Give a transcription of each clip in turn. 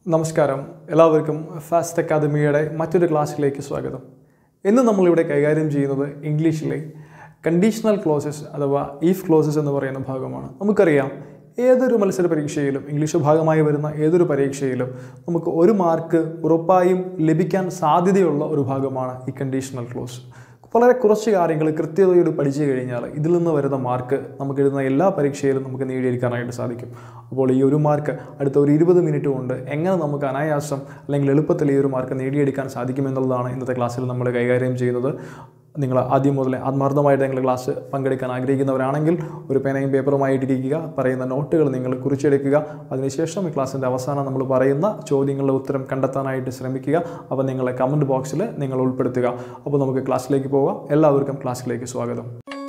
നമസ്കാരം എല്ലാവർക്കും ഫാസ്റ്റ് അക്കാദമിയുടെ മറ്റൊരു ക്ലാസ്സിലേക്ക് സ്വാഗതം ഇന്ന് നമ്മളിവിടെ കൈകാര്യം ചെയ്യുന്നത് ഇംഗ്ലീഷിലെ കണ്ടീഷണൽ ക്ലോസസ് അഥവാ ഈഫ് ക്ലോസസ് എന്ന് പറയുന്ന ഭാഗമാണ് നമുക്കറിയാം ഏതൊരു മത്സര പരീക്ഷയിലും ഇംഗ്ലീഷ് ഭാഗമായി വരുന്ന ഏതൊരു പരീക്ഷയിലും നമുക്ക് ഒരു മാർക്ക് ഉറപ്പായും ലഭിക്കാൻ സാധ്യതയുള്ള ഒരു ഭാഗമാണ് ഈ കണ്ടീഷണൽ ക്ലോസ് വളരെ കുറച്ച് കാര്യങ്ങൾ കൃത്യതയോട് പഠിച്ചു കഴിഞ്ഞാൽ ഇതിൽ നിന്ന് വരുന്ന മാർക്ക് നമുക്ക് എഴുതുന്ന എല്ലാ പരീക്ഷയിലും നമുക്ക് നേടിയെടുക്കാനായിട്ട് സാധിക്കും അപ്പോൾ ഈ ഒരു മാർക്ക് അടുത്ത ഒരു ഇരുപത് മിനിറ്റ് കൊണ്ട് എങ്ങനെ നമുക്ക് അനായാസം അല്ലെങ്കിൽ എളുപ്പത്തിൽ ഈ ഒരു മാർക്ക് നേടിയെടുക്കാൻ സാധിക്കുമെന്നുള്ളതാണ് ഇന്നത്തെ ക്ലാസ്സിൽ നമ്മൾ കൈകാര്യം ചെയ്യുന്നത് നിങ്ങൾ ആദ്യം മുതലേ ആത്മാർത്ഥമായിട്ട് നിങ്ങൾ ക്ലാസ് പങ്കെടുക്കാൻ ആഗ്രഹിക്കുന്നവരാണെങ്കിൽ ഒരു പേനയും പേപ്പറുമായിട്ടിരിക്കുക പറയുന്ന നോട്ടുകൾ നിങ്ങൾ കുറിച്ചെടുക്കുക അതിനുശേഷം ഈ ക്ലാസ്സിൻ്റെ അവസാനം നമ്മൾ പറയുന്ന ചോദ്യങ്ങളുടെ ഉത്തരം കണ്ടെത്താനായിട്ട് ശ്രമിക്കുക അപ്പോൾ നിങ്ങളെ കമൻറ്റ് ബോക്സിൽ നിങ്ങൾ ഉൾപ്പെടുത്തുക അപ്പോൾ നമുക്ക് ക്ലാസ്സിലേക്ക് പോകാം എല്ലാവർക്കും ക്ലാസ്സിലേക്ക് സ്വാഗതം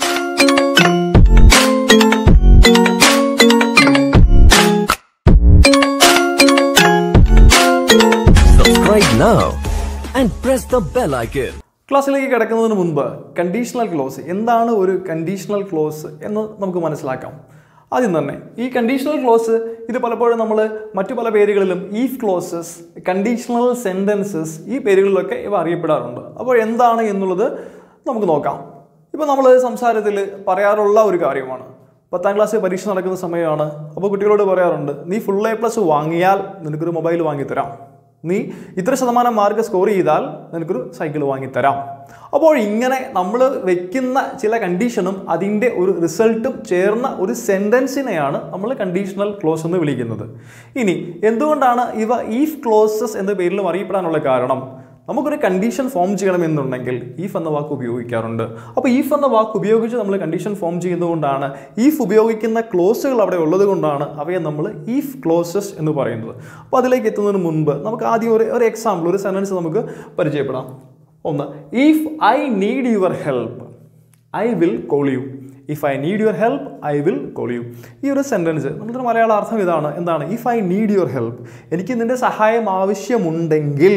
Subscribe now and press the bell icon. ക്ലാസ്സിലേക്ക് കിടക്കുന്നതിന് മുൻപ് കണ്ടീഷണൽ ക്ലോസ് എന്താണ് ഒരു കണ്ടീഷണൽ ക്ലോസ് എന്ന് നമുക്ക് മനസ്സിലാക്കാം ആദ്യം തന്നെ ഈ കണ്ടീഷണൽ ക്ലോസ് ഇത് പലപ്പോഴും നമ്മൾ മറ്റു പല പേരുകളിലും ഈഫ് ക്ലോസസ് കണ്ടീഷണൽ സെൻറ്റൻസസ് ഈ പേരുകളിലൊക്കെ ഇവ അറിയപ്പെടാറുണ്ട് അപ്പോൾ എന്താണ് എന്നുള്ളത് നമുക്ക് നോക്കാം ഇപ്പോൾ നമ്മൾ സംസാരത്തിൽ പറയാറുള്ള ഒരു കാര്യമാണ് പത്താം ക്ലാസ് പരീക്ഷ നടക്കുന്ന സമയമാണ് അപ്പോൾ കുട്ടികളോട് പറയാറുണ്ട് നീ ഫുൾ എ പ്ലസ് വാങ്ങിയാൽ നിനക്കൊരു മൊബൈൽ വാങ്ങിത്തരാം നീ ഇത്ര ശതമാനം മാർക്ക് സ്കോർ ചെയ്താൽ നിനക്കൊരു സൈക്കിൾ വാങ്ങിത്തരാം അപ്പോൾ ഇങ്ങനെ നമ്മൾ വെക്കുന്ന ചില കണ്ടീഷനും അതിൻ്റെ ഒരു റിസൾട്ടും ചേർന്ന ഒരു സെൻറ്റൻസിനെയാണ് നമ്മൾ കണ്ടീഷണൽ ക്ലോസ് എന്ന് വിളിക്കുന്നത് ഇനി എന്തുകൊണ്ടാണ് ഇവ ഈഫ് ക്ലോസസ് എന്ന പേരിലും അറിയപ്പെടാനുള്ള കാരണം നമുക്കൊരു കണ്ടീഷൻ ഫോം ചെയ്യണമെന്നുണ്ടെങ്കിൽ ഈഫ് എന്ന വാക്ക് ഉപയോഗിക്കാറുണ്ട് അപ്പോൾ ഈഫ് എന്ന വാക്ക് ഉപയോഗിച്ച് നമ്മൾ കണ്ടീഷൻ ഫോം ചെയ്യുന്നതുകൊണ്ടാണ് ഈഫ് ഉപയോഗിക്കുന്ന ക്ലോസുകൾ അവിടെ ഉള്ളത് കൊണ്ടാണ് അവയെ നമ്മൾ ഈഫ് ക്ലോസസ് എന്ന് പറയുന്നത് അപ്പോൾ അതിലേക്ക് എത്തുന്നതിന് മുൻപ് നമുക്ക് ആദ്യം ഒരു ഒരു എക്സാമ്പിൾ ഒരു സെൻറ്റൻസ് നമുക്ക് പരിചയപ്പെടാം ഒന്ന് if I need your help I will call you if I need your help I will call you ഈ ഒരു സെൻറ്റൻസ് നമ്മുടെ മലയാള അർത്ഥം ഇതാണ് എന്താണ് if I need your help എനിക്ക് നിൻ്റെ സഹായം ആവശ്യമുണ്ടെങ്കിൽ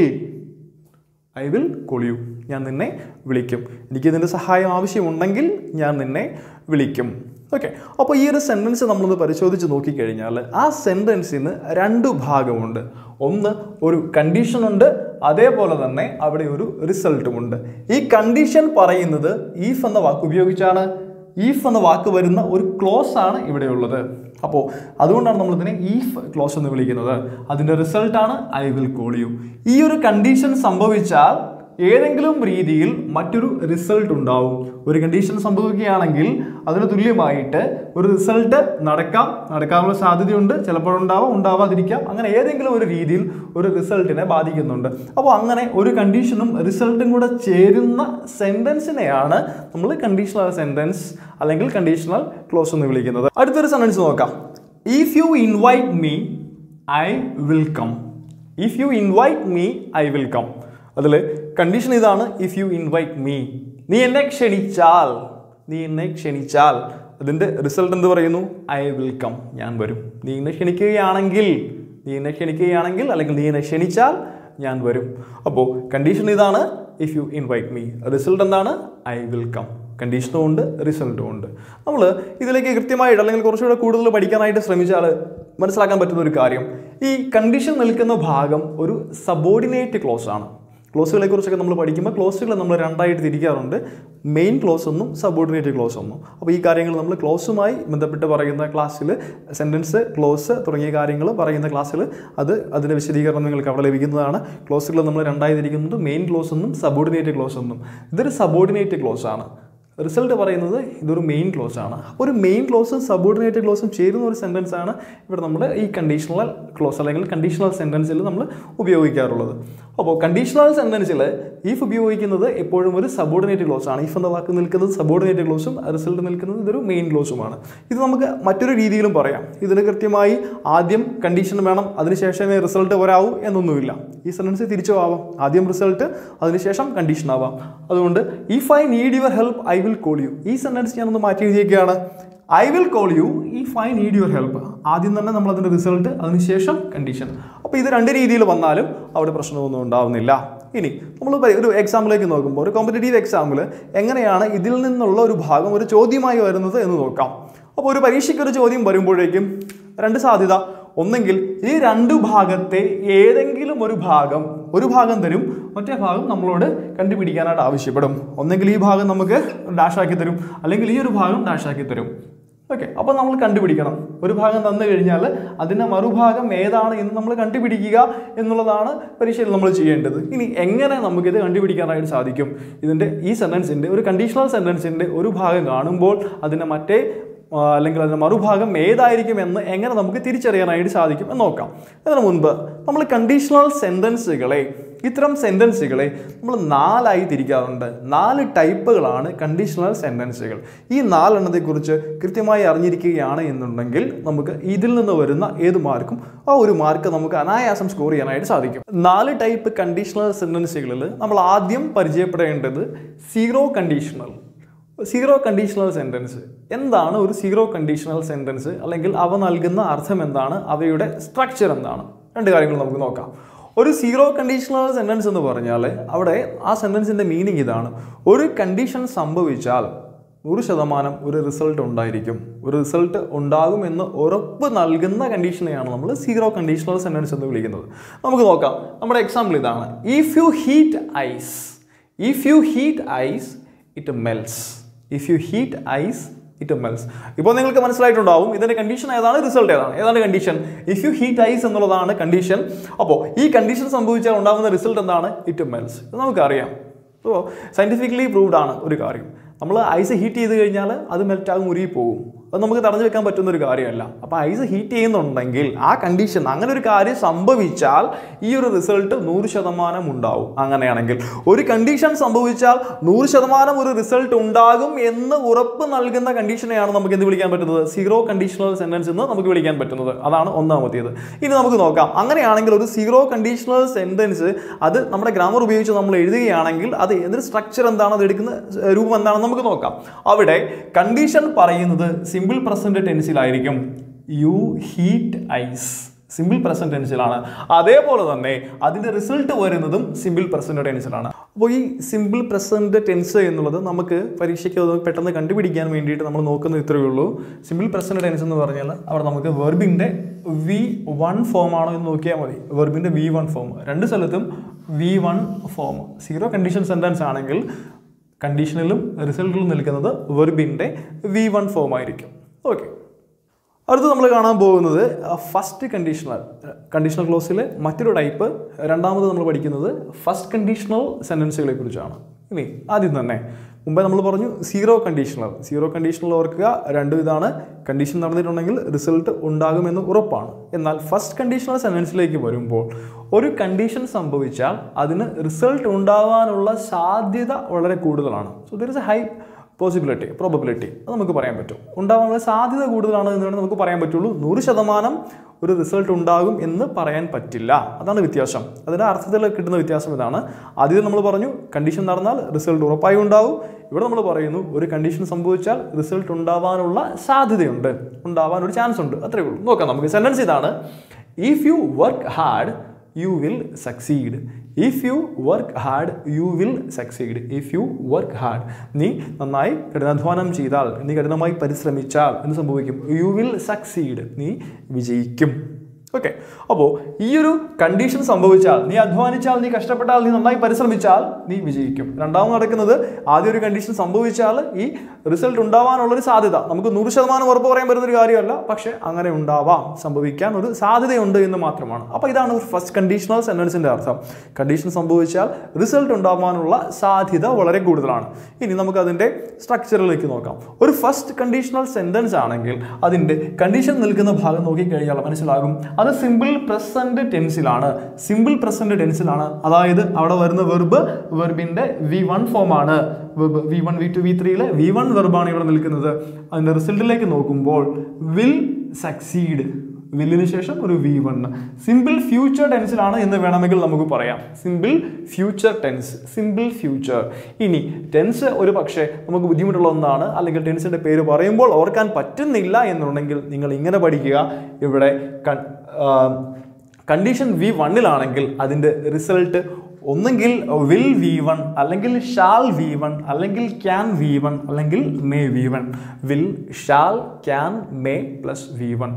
ഐ വിൽ കോൾ യു ഞാൻ നിന്നെ വിളിക്കും എനിക്ക് ഇതിൻ്റെ സഹായം ആവശ്യമുണ്ടെങ്കിൽ ഞാൻ നിന്നെ വിളിക്കും ഓക്കെ അപ്പോൾ ഈ ഒരു സെൻറ്റൻസ് നമ്മളൊന്ന് പരിശോധിച്ച് നോക്കിക്കഴിഞ്ഞാൽ ആ സെൻറ്റൻസിന് രണ്ട് ഭാഗമുണ്ട് ഒന്ന് ഒരു കണ്ടീഷനുണ്ട് അതേപോലെ തന്നെ അവിടെ ഒരു റിസൾട്ടുമുണ്ട് ഈ കണ്ടീഷൻ പറയുന്നത് ഈഫ് എന്ന വാക്ക് ഉപയോഗിച്ചാണ് ഈഫ് എന്ന വാക്ക് വരുന്ന ഒരു ക്ലോസ് ആണ് ഇവിടെയുള്ളത് അപ്പോൾ അതുകൊണ്ടാണ് നമ്മൾ ഇതിനെ ഈഫ് ക്ലോസ് എന്ന് വിളിക്കുന്നത് അതിൻ്റെ റിസൾട്ടാണ് ഐ വിൽ കോൾ യു ഈ ഒരു കണ്ടീഷൻ സംഭവിച്ചാൽ ഏതെങ്കിലും രീതിയിൽ മറ്റൊരു റിസൾട്ട് ഉണ്ടാവും ഒരു കണ്ടീഷൻ സംഭവിക്കുകയാണെങ്കിൽ അതിന് തുല്യമായിട്ട് ഒരു റിസൾട്ട് നടക്കാം നടക്കാനുള്ള സാധ്യതയുണ്ട് ചിലപ്പോഴുണ്ടാവാം ഉണ്ടാവാതിരിക്കാം അങ്ങനെ ഏതെങ്കിലും ഒരു രീതിയിൽ ഒരു റിസൾട്ടിനെ ബാധിക്കുന്നുണ്ട് അപ്പോൾ അങ്ങനെ ഒരു കണ്ടീഷനും റിസൾട്ടും കൂടെ ചേരുന്ന സെൻറ്റൻസിനെയാണ് നമ്മൾ കണ്ടീഷണൽ സെൻറ്റൻസ് അല്ലെങ്കിൽ കണ്ടീഷണൽ ക്ലോസ് എന്ന് വിളിക്കുന്നത് അടുത്തൊരു സെൻറ്റൻസ് നോക്കാം if you invite me I will come if you invite me I will come അതിൽ കണ്ടീഷൻ ഇതാണ് ഇഫ് യു ഇൻവൈറ്റ് മീ നീ എന്നെ ക്ഷണിച്ചാൽ നീ എന്നെ ക്ഷണിച്ചാൽ അതിൻ്റെ റിസൾട്ട് എന്ത് പറയുന്നു ഐ വിൽ കം ഞാൻ വരും നീ എന്നെ ക്ഷണിക്കുകയാണെങ്കിൽ നീ എന്നെ ക്ഷണിക്കുകയാണെങ്കിൽ അല്ലെങ്കിൽ നീ എന്നെ ക്ഷണിച്ചാൽ ഞാൻ വരും അപ്പോൾ കണ്ടീഷൻ ഇതാണ് if you invite me result എന്താണ് ഐ വിൽ കം കണ്ടീഷനും ഉണ്ട് റിസൾട്ടും ഉണ്ട് നമ്മൾ ഇതിലേക്ക് കൃത്യമായിട്ട് അല്ലെങ്കിൽ കുറച്ചുകൂടെ കൂടുതൽ പഠിക്കാനായിട്ട് ശ്രമിച്ചാൽ മനസ്സിലാക്കാൻ പറ്റുന്ന ഒരു കാര്യം ഈ കണ്ടീഷൻ നിൽക്കുന്ന ഭാഗം ഒരു സബോർഡിനേറ്റ് ക്ലോസ് ആണ് ക്ലോസുകളെ കുറിച്ചൊക്കെ നമ്മൾ പഠിക്കുമ്പോൾ ക്ലോസുകൾ നമ്മൾ രണ്ടായിട്ട് തിരിക്കാറുണ്ട് മെയിൻ ക്ലോസ് ഒന്നും സബോർഡിനേറ്റ് ക്ലോസ് ഒന്നും അപ്പോൾ ഈ കാര്യങ്ങൾ നമ്മൾ ക്ലോസുമായി ബന്ധപ്പെട്ട് പറയുന്ന ക്ലാസ്സിൽ സെൻറ്റൻസ് ക്ലോസ് തുടങ്ങിയ കാര്യങ്ങൾ പറയുന്ന ക്ലാസ്സിൽ അത് അതിൻ്റെ വിശദീകരണം നിങ്ങൾക്ക് അവിടെ ലഭിക്കുന്നതാണ് ക്ലോസുകൾ നമ്മൾ രണ്ടായി തിരിക്കുന്നത് മെയിൻ ക്ലോസ് ഒന്നും സബോർഡിനേറ്റ് ക്ലോസ് ഒന്നും ഇതൊരു സബോർഡിനേറ്റ് ക്ലോസ് ആണ് റിസൾട്ട് പറയുന്നത് ഇതൊരു മെയിൻ ക്ലോസ് ആണ് അപ്പോൾ ഒരു മെയിൻ ക്ലോസും സബോർഡിനേറ്റ് ക്ലോസും ചേരുന്ന ഒരു സെൻറ്റൻസ് ആണ് ഇവിടെ നമ്മൾ ഈ കണ്ടീഷണൽ ക്ലോസ് അല്ലെങ്കിൽ കണ്ടീഷണൽ സെൻറ്റൻസിൽ നമ്മൾ ഉപയോഗിക്കാറുള്ളത് അപ്പോൾ കണ്ടീഷണൽ സെൻറ്റൻസിൽ ഈഫ് ഉപയോഗിക്കുന്നത് എപ്പോഴും ഒരു സബോർഡിനേറ്റ് ക്ലോസ് ആണ് ഈഫ് എന്ന വാക്ക് നിൽക്കുന്നത് സബോർഡിനേറ്റ് ക്ലോസും റിസൾട്ട് നിൽക്കുന്നത് ഇതൊരു മെയിൻ ക്ലോസുമാണ് ഇത് നമുക്ക് മറ്റൊരു രീതിയിലും പറയാം ഇതിന് കൃത്യമായി ആദ്യം കണ്ടീഷൻ വേണം അതിനുശേഷമേ റിസൾട്ട് വരാവൂ എന്നൊന്നുമില്ല ഈ സെൻറ്റൻസ് തിരിച്ചു ആവാം ആദ്യം റിസൾട്ട് അതിനുശേഷം കണ്ടീഷൻ ആവാം അതുകൊണ്ട് if I need your help I will call you ഈ സെൻറ്റൻസ് ഞാനൊന്ന് മാറ്റി എഴുതിയൊക്കെയാണ് I will call you if I need your help ആദ്യം തന്നെ നമ്മൾ അതിൻ്റെ റിസൾട്ട് അതിനുശേഷം കണ്ടീഷൻ അപ്പോൾ ഇത് രണ്ട് രീതിയിൽ വന്നാലും അവിടെ പ്രശ്നമൊന്നും ഉണ്ടാവുന്നില്ല ഇനി നമ്മൾ ഒരു എക്സാമ്പിളിലേക്ക് നോക്കുമ്പോൾ ഒരു കോമ്പറ്റേറ്റീവ് എക്സാമ്പിൾ എങ്ങനെയാണ് ഇതിൽ നിന്നുള്ള ഒരു ഭാഗം ഒരു ചോദ്യമായി വരുന്നത് എന്ന് നോക്കാം അപ്പോൾ ഒരു പരീക്ഷയ്ക്ക് ഒരു ചോദ്യം വരുമ്പോഴേക്കും രണ്ട് സാധ്യത ഒന്നെങ്കിൽ ഈ രണ്ട് ഭാഗത്തെ ഏതെങ്കിലും ഒരു ഭാഗം ഒരു ഭാഗം തരും മറ്റേ ഭാഗം നമ്മളോട് കണ്ടുപിടിക്കാനായിട്ട് ആവശ്യപ്പെടും ഒന്നെങ്കിൽ ഈ ഭാഗം നമുക്ക് ഡാഷ് ആക്കി തരും അല്ലെങ്കിൽ ഈ ഒരു ഭാഗം ഡാഷ് ആക്കി തരും ഓക്കെ അപ്പോൾ നമ്മൾ കണ്ടുപിടിക്കണം ഒരു ഭാഗം തന്നു കഴിഞ്ഞാൽ അതിൻ്റെ മറുഭാഗം ഏതാണ് എന്ന് നമ്മൾ കണ്ടുപിടിക്കുക എന്നുള്ളതാണ് പരീക്ഷയിൽ നമ്മൾ ചെയ്യേണ്ടത് ഇനി എങ്ങനെ നമുക്കിത് കണ്ടുപിടിക്കാനായിട്ട് സാധിക്കും ഇതിൻ്റെ ഈ സെൻറ്റൻസിൻ്റെ ഒരു കണ്ടീഷണൽ സെൻറ്റൻസിൻ്റെ ഒരു ഭാഗം കാണുമ്പോൾ അതിൻ്റെ മറ്റേ ആ, അല്ലെങ്കിൽ അതിൻ്റെ മറുഭാഗം ഏതായിരിക്കും എന്ന് എങ്ങനെ നമുക്ക് തിരിച്ചറിയാനായിട്ട് സാധിക്കും എന്ന് നോക്കാം അതിന് മുൻപ് നമ്മൾ കണ്ടീഷണൽ സെൻറ്റൻസുകളെ ഇത്തരം സെൻറ്റൻസുകളെ നമ്മൾ നാലായി തിരിക്കാറുണ്ട് നാല് ടൈപ്പുകളാണ് കണ്ടീഷണൽ സെൻറ്റൻസുകൾ ഈ നാലെണ്ണത്തെക്കുറിച്ച് കൃത്യമായി അറിഞ്ഞിരിക്കുകയാണ് എന്നുണ്ടെങ്കിൽ നമുക്ക് ഇതിൽ നിന്ന് വരുന്ന ഏത് മാർക്കും ആ ഒരു മാർക്ക് നമുക്ക് അനായാസം സ്കോർ ചെയ്യാനായിട്ട് സാധിക്കും നാല് ടൈപ്പ് കണ്ടീഷണൽ സെൻറ്റൻസുകളിൽ നമ്മൾ ആദ്യം പരിചയപ്പെടേണ്ടത് zero conditional zero conditional sentence എന്താണ് ഒരു സീറോ കണ്ടീഷണൽ സെൻറ്റൻസ് അല്ലെങ്കിൽ അവ നൽകുന്ന അർത്ഥം എന്താണ് അവയുടെ സ്ട്രക്ചർ എന്താണ് രണ്ട് കാര്യങ്ങൾ നമുക്ക് നോക്കാം ഒരു സീറോ കണ്ടീഷണൽ സെൻറ്റൻസ് എന്ന് പറഞ്ഞാൽ അവിടെ ആ സെൻറ്റൻസിൻ്റെ മീനിങ് ഇതാണ് ഒരു കണ്ടീഷൻ സംഭവിച്ചാൽ നൂറ് ശതമാനം ഒരു റിസൾട്ട് ഉണ്ടായിരിക്കും ഒരു റിസൾട്ട് ഉണ്ടാകുമെന്ന് ഉറപ്പ് നൽകുന്ന കണ്ടീഷനെയാണ് നമ്മൾ സീറോ കണ്ടീഷണൽ സെൻറ്റൻസ് എന്ന് വിളിക്കുന്നത് നമുക്ക് നോക്കാം നമ്മുടെ എക്സാമ്പിൾ ഇതാണ് if you heat ice if you heat ice it melts if you heat ice it melts ഇപ്പോൾ നിങ്ങൾക്ക് മനസ്സിലായിട്ടുണ്ടാവും ഇതിൻ്റെ കണ്ടീഷൻ ഏതാണ് റിസൾട്ട് ഏതാണ് ഏതാണ് condition if you heat ice എന്നുള്ളതാണ് കണ്ടീഷൻ അപ്പോൾ ഈ കണ്ടീഷൻ സംഭവിച്ചാൽ ഉണ്ടാകുന്ന റിസൾട്ട് എന്താണ് ഇറ്റ് മെൽസ് ഇത് നമുക്കറിയാം അപ്പോൾ സയൻറ്റിഫിക്കലി പ്രൂവ്ഡ് ആണ് ഒരു കാര്യം നമ്മൾ ഐസ് ഹീറ്റ് ചെയ്ത് കഴിഞ്ഞാൽ അത് മെൽറ്റാകും ഉരുകി പോകും അത് നമുക്ക് തടഞ്ഞു വെക്കാൻ പറ്റുന്ന ഒരു കാര്യമല്ല അപ്പോൾ ഐസ് ഹീറ്റ് ചെയ്യുന്നുണ്ടെങ്കിൽ ആ കണ്ടീഷൻ അങ്ങനെ ഒരു കാര്യം സംഭവിച്ചാൽ ഈ ഒരു റിസൾട്ട് നൂറ് ശതമാനം ഉണ്ടാവും അങ്ങനെയാണെങ്കിൽ ഒരു കണ്ടീഷൻ സംഭവിച്ചാൽ നൂറ് ശതമാനം ഒരു റിസൾട്ട് ഉണ്ടാകും എന്ന് ഉറപ്പ് നൽകുന്ന കണ്ടീഷനെയാണ് നമുക്ക് എന്ത് വിളിക്കാൻ പറ്റുന്നത് സീറോ കണ്ടീഷണൽ സെൻറ്റൻസ് എന്ന് നമുക്ക് വിളിക്കാൻ പറ്റുന്നത് അതാണ് ഒന്നാമത്തേത് ഇനി നമുക്ക് നോക്കാം അങ്ങനെയാണെങ്കിൽ ഒരു സീറോ കണ്ടീഷണൽ സെൻറ്റൻസ് അത് നമ്മുടെ ഗ്രാമർ ഉപയോഗിച്ച് നമ്മൾ എഴുതുകയാണെങ്കിൽ അത് എന്തൊരു സ്ട്രക്ചർ എന്താണ് അത് എടുക്കുന്ന രൂപം എന്താണെന്ന് നമുക്ക് നോക്കാം അവിടെ കണ്ടീഷൻ പറയുന്നത് സിമ്പിൾ പ്രസന്റ് ടെൻസിലായിരിക്കും you heat ice simple present ടെൻസിലാണ് അതേപോലെ തന്നെ അതിൻ്റെ റിസൾട്ട് വരുന്നതും സിമ്പിൾ പ്രസന്റ് ടെൻസിലാണ് അപ്പോൾ ഈ സിമ്പിൾ പ്രസന്റ് ടെൻസ് എന്നുള്ളത് നമുക്ക് പരീക്ഷയ്ക്ക് അത് പെട്ടെന്ന് കണ്ടുപിടിക്കാൻ വേണ്ടിയിട്ട് നമ്മൾ നോക്കുന്നത് ഇത്രയേ ഉള്ളൂ സിമ്പിൾ പ്രസന്റ് ടെൻസ് എന്ന് പറഞ്ഞാൽ അവിടെ നമുക്ക് വെർബിൻ്റെ വി വൺ ഫോം ആണോ എന്ന് നോക്കിയാൽ മതി വെർബിൻ്റെ വി വൺ ഫോം രണ്ട് സ്ഥലത്തും V one form zero condition sentence ആണെങ്കിൽ കണ്ടീഷനിലും റിസൾട്ടിലും നിൽക്കുന്നത് വെർബിൻ്റെ വി വൺ ഫോം ആയിരിക്കും ഓക്കെ അടുത്ത് നമ്മൾ കാണാൻ പോകുന്നത് ഫസ്റ്റ് കണ്ടീഷണൽ കണ്ടീഷണൽ ക്ലോസിലെ മറ്റൊരു ടൈപ്പ് രണ്ടാമത് നമ്മൾ പഠിക്കുന്നത് ഫസ്റ്റ് കണ്ടീഷണൽ സെൻറ്റൻസുകളെ കുറിച്ചാണ് ഇനി ആദ്യം തന്നെ മുമ്പേ നമ്മൾ പറഞ്ഞു സീറോ കണ്ടീഷണൽ സീറോ കണ്ടീഷണൽ ഓർക്കുക രണ്ടും ഇതാണ് കണ്ടീഷൻ നടന്നിട്ടുണ്ടെങ്കിൽ റിസൾട്ട് ഉണ്ടാകുമെന്ന് ഉറപ്പാണ് എന്നാൽ ഫസ്റ്റ് കണ്ടീഷണൽ സെൻറ്റൻസിലേക്ക് വരുമ്പോൾ ഒരു കണ്ടീഷൻ സംഭവിച്ചാൽ അതിന് റിസൾട്ട് ഉണ്ടാവാനുള്ള സാധ്യത വളരെ കൂടുതലാണ് so there is a high possibility probability അത് നമുക്ക് പറയാൻ പറ്റും ഉണ്ടാവാനുള്ള സാധ്യത കൂടുതലാണ് എന്ന് വേണമെങ്കിൽ നമുക്ക് പറയാൻ പറ്റുള്ളൂ നൂറ് ശതമാനം ഒരു റിസൾട്ട് ഉണ്ടാകും എന്ന് പറയാൻ പറ്റില്ല അതാണ് വ്യത്യാസം അതിൻ്റെ അർത്ഥത്തിൽ കിട്ടുന്ന വ്യത്യാസം ഇതാണ് ആദ്യം നമ്മൾ പറഞ്ഞു കണ്ടീഷൻ നടന്നാൽ റിസൾട്ട് ഉറപ്പായും ഉണ്ടാവും ഇവിടെ നമ്മൾ പറയുന്നു ഒരു കണ്ടീഷൻ സംഭവിച്ചാൽ റിസൾട്ട് ഉണ്ടാവാനുള്ള സാധ്യതയുണ്ട് ഉണ്ടാവാൻ ഒരു ചാൻസ് ഉണ്ട് അത്രയേ ഉള്ളൂ നോക്കാം നമുക്ക് സെൻറ്റൻസ് ഇതാണ് if you work hard you will succeed if you work hard you will succeed if you work hard നീ നന്നായി കഠിനാധ്വാനം ചെയ്താൽ നീ കഠിനമായി പരിശ്രമിച്ചാൽ എന്ത് സംഭവിക്കും യു വിൽ സക്സീഡ് നീ വിജയിക്കും ഓക്കെ അപ്പോൾ ഈ ഒരു കണ്ടീഷൻ സംഭവിച്ചാൽ നീ അധ്വാനിച്ചാൽ നീ കഷ്ടപ്പെട്ടാൽ നീ നന്നായി പരിശ്രമിച്ചാൽ നീ വിജയിക്കും രണ്ടാമത് നടക്കുന്നത് ആദ്യം ഒരു കണ്ടീഷൻ സംഭവിച്ചാൽ ഈ റിസൾട്ട് ഉണ്ടാവാനുള്ളൊരു സാധ്യത നമുക്ക് നൂറ് ശതമാനം ഉറപ്പ് പറയാൻ പറ്റുന്ന ഒരു കാര്യമല്ല പക്ഷേ അങ്ങനെ ഉണ്ടാവാം സംഭവിക്കാൻ ഒരു സാധ്യതയുണ്ട് എന്ന് മാത്രമാണ് അപ്പോൾ ഇതാണ് ഒരു ഫസ്റ്റ് കണ്ടീഷണൽ സെൻറ്റൻസിൻ്റെ അർത്ഥം കണ്ടീഷൻ സംഭവിച്ചാൽ റിസൾട്ട് ഉണ്ടാവാനുള്ള സാധ്യത വളരെ കൂടുതലാണ് ഇനി നമുക്ക് അതിൻ്റെ സ്ട്രക്ചറിലേക്ക് നോക്കാം ഒരു ഫസ്റ്റ് കണ്ടീഷണൽ സെൻറ്റൻസ് ആണെങ്കിൽ അതിൻ്റെ കണ്ടീഷൻ നിൽക്കുന്ന ഭാഗം നോക്കിക്കഴിഞ്ഞാൽ മനസ്സിലാകും അത് സിമ്പിൾ പ്രസന്റ് ടെൻസിലാണ് സിമ്പിൾ പ്രസന്റ് ടെൻസിലാണ് അതായത് അവിടെ വരുന്ന വെർബ് വെർബിന്റെ വി വൺ ഫോം ആണ് V one V two V ത്രീയിലെ വി വൺ വെർബാണ് ഇവിടെ നിൽക്കുന്നത് അതിന്റെ റിസൾട്ടിലേക്ക് നോക്കുമ്പോൾ വിൽ സക്സീഡ് വില്ലിന് ശേഷം ഒരു വി വൺ സിമ്പിൾ ഫ്യൂച്ചർ ടെൻസിലാണ് എന്ന് വേണമെങ്കിൽ നമുക്ക് പറയാം simple future tense simple future ഇനി ടെൻസ് ഒരു പക്ഷേ നമുക്ക് ബുദ്ധിമുട്ടുള്ള ഒന്നാണ് അല്ലെങ്കിൽ ടെൻസിൻ്റെ പേര് പറയുമ്പോൾ ഓർക്കാൻ പറ്റുന്നില്ല എന്നുണ്ടെങ്കിൽ നിങ്ങൾ ഇങ്ങനെ പഠിക്കുക ഇവിടെ കണ്ടീഷൻ വി വണ്ണിലാണെങ്കിൽ അതിൻ്റെ റിസൾട്ട് ഒന്നെങ്കിൽ വിൽ വി വൺ അല്ലെങ്കിൽ ഷാൽ വി വൺ അല്ലെങ്കിൽ ക്യാൻ വി വൺ അല്ലെങ്കിൽ may V one will shall can may plus V one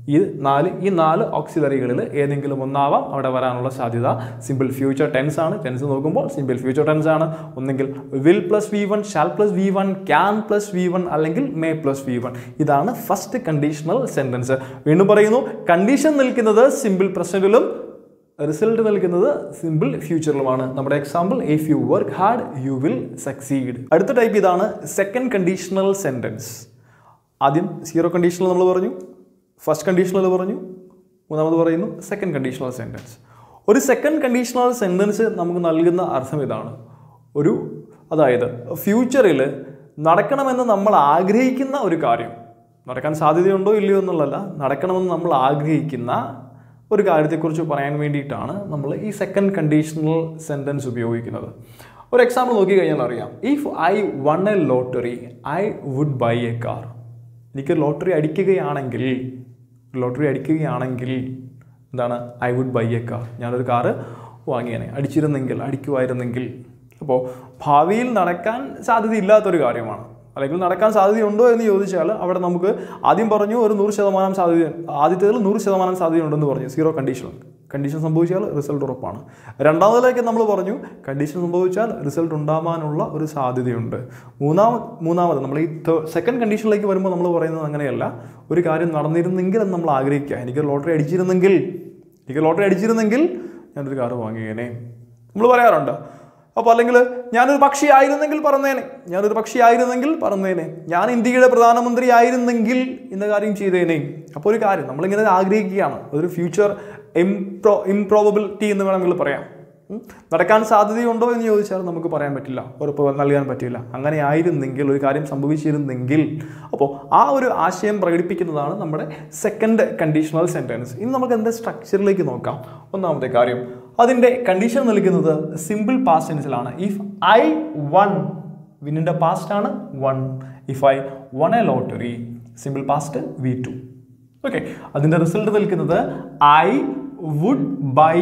ഈ നാല് ഈ നാല് ഓക്സിലറികളിൽ ഏതെങ്കിലും ഒന്നാവാം അവിടെ വരാനുള്ള സാധ്യത സിമ്പിൾ ഫ്യൂച്ചർ ടെൻസ് ആണ് ടെൻസ് നോക്കുമ്പോൾ സിമ്പിൾ ഫ്യൂച്ചർ ടെൻസ് ആണ് ഒന്നെങ്കിൽ will plus V one shall plus V one can plus V one അല്ലെങ്കിൽ മേ പ്ലസ് വി വൺ ഇതാണ് ഫസ്റ്റ് കണ്ടീഷണൽ സെൻറ്റൻസ് വീണ്ടും പറയുന്നു കണ്ടീഷൻ നിൽക്കുന്നത് സിമ്പിൾ പ്രസൻറ്റിലും റിസൾട്ട് നൽകുന്നത് സിമ്പിൾ ഫ്യൂച്ചറിലുമാണ് നമ്മുടെ example if you work hard you will succeed അടുത്ത ടൈപ്പ് ഇതാണ് സെക്കൻഡ് കണ്ടീഷണൽ സെൻറ്റൻസ് ആദ്യം സീറോ കണ്ടീഷണൽ നമ്മൾ പറഞ്ഞു ഫസ്റ്റ് കണ്ടീഷണൽ പറഞ്ഞു മൂന്നാമത് പറയുന്നു സെക്കൻഡ് കണ്ടീഷണൽ സെൻറ്റൻസ് ഒരു സെക്കൻഡ് കണ്ടീഷണൽ സെൻറ്റൻസ് നമുക്ക് നൽകുന്ന അർത്ഥം ഇതാണ് ഒരു അതായത് ഫ്യൂച്ചറിൽ നടക്കണമെന്ന് നമ്മൾ ആഗ്രഹിക്കുന്ന ഒരു കാര്യം നടക്കാൻ സാധ്യതയുണ്ടോ ഇല്ലയോ എന്നുള്ളതല്ല നടക്കണമെന്ന് നമ്മൾ ആഗ്രഹിക്കുന്ന ഒരു കാര്യത്തെക്കുറിച്ച് പറയാൻ വേണ്ടിയിട്ടാണ് നമ്മൾ ഈ സെക്കൻഡ് കണ്ടീഷണൽ സെൻറ്റൻസ് ഉപയോഗിക്കുന്നത് ഒരു എക്സാമ്പിൾ നോക്കി കഴിഞ്ഞാൽ അറിയാം if I won a lottery I would buy a car എനിക്ക് ലോട്ടറി അടിക്കുകയാണെങ്കിൽ ലോട്ടറി അടിക്കുകയാണെങ്കിൽ എന്താണ് I would buy a car ഞാനൊരു കാറ് വാങ്ങിയേനെ അടിച്ചിരുന്നെങ്കിൽ അടിക്കുമായിരുന്നെങ്കിൽ അപ്പോൾ ഭാവിയിൽ നടക്കാൻ സാധ്യതയില്ലാത്തൊരു കാര്യമാണ് അല്ലെങ്കിൽ നടക്കാൻ സാധ്യതയുണ്ടോ എന്ന് ചോദിച്ചാൽ അവിടെ നമുക്ക് ആദ്യം പറഞ്ഞു ഒരു നൂറ് ശതമാനം സാധ്യത ആദ്യത്തേതിൽ നൂറ് ശതമാനം സാധ്യതയുണ്ടെന്ന് പറഞ്ഞു സീറോ കണ്ടീഷൻ കണ്ടീഷൻ സംഭവിച്ചാൽ റിസൾട്ട് ഉറപ്പാണ് രണ്ടാമതിലേക്ക് നമ്മൾ പറഞ്ഞു കണ്ടീഷൻ സംഭവിച്ചാൽ റിസൾട്ട് ഉണ്ടാവാനുള്ള ഒരു സാധ്യതയുണ്ട് മൂന്നാമത് മൂന്നാമത് നമ്മൾ ഈ സെക്കൻഡ് കണ്ടീഷനിലേക്ക് വരുമ്പോൾ നമ്മൾ പറയുന്നത് അങ്ങനെയല്ല ഒരു കാര്യം നടന്നിരുന്നെങ്കിൽ എന്ന് നമ്മൾ ആഗ്രഹിക്കുക എനിക്ക് ലോട്ടറി അടിച്ചിരുന്നെങ്കിൽ എനിക്ക് ലോട്ടറി അടിച്ചിരുന്നെങ്കിൽ ഞാനൊരു കാറ് വാങ്ങിയേനെ നമ്മൾ പറയാറുണ്ട് അപ്പോൾ അല്ലെങ്കിൽ ഞാനൊരു പക്ഷി ആയിരുന്നെങ്കിൽ പറഞ്ഞേനെ ഞാനൊരു പക്ഷി ആയിരുന്നെങ്കിൽ പറഞ്ഞേനെ ഞാൻ ഇന്ത്യയുടെ പ്രധാനമന്ത്രി ആയിരുന്നെങ്കിൽ ഇന്ന കാര്യം ചെയ്തേനെ അപ്പോൾ ഒരു കാര്യം നമ്മളിങ്ങനെ ആഗ്രഹിക്കുകയാണ് ഒരു ഫ്യൂച്ചർ ഇംപ്രോ ഇംപ്രോബിലിറ്റി എന്ന് വേണമെങ്കിൽ പറയാം ഉം. നടക്കാൻ സാധ്യതയുണ്ടോ എന്ന് ചോദിച്ചാൽ നമുക്ക് പറയാൻ പറ്റില്ല ഉറപ്പ് നൽകാൻ പറ്റില്ല അങ്ങനെ ആയിരുന്നെങ്കിൽ ഒരു കാര്യം സംഭവിച്ചിരുന്നെങ്കിൽ അപ്പോൾ ആ ഒരു ആശയം പ്രകടിപ്പിക്കുന്നതാണ് നമ്മുടെ സെക്കൻഡ് കണ്ടീഷണൽ സെൻറ്റൻസ് ഇനി നമുക്ക് അതിൻ്റെ സ്ട്രക്ചറിലേക്ക് നോക്കാം ഒന്നാമത്തെ കാര്യം അതിൻ്റെ കണ്ടീഷൻ നൽകുന്നത് സിമ്പിൾ പാസ്റ്റ് ടെൻസിലാണ് ഇഫ് ഐ വൺ വിന്നിൻ്റെ പാസ്റ്റ് ആണ് won if I won a lottery simple past V two okay അതിൻ്റെ റിസൾട്ട് നിൽക്കുന്നത് I would buy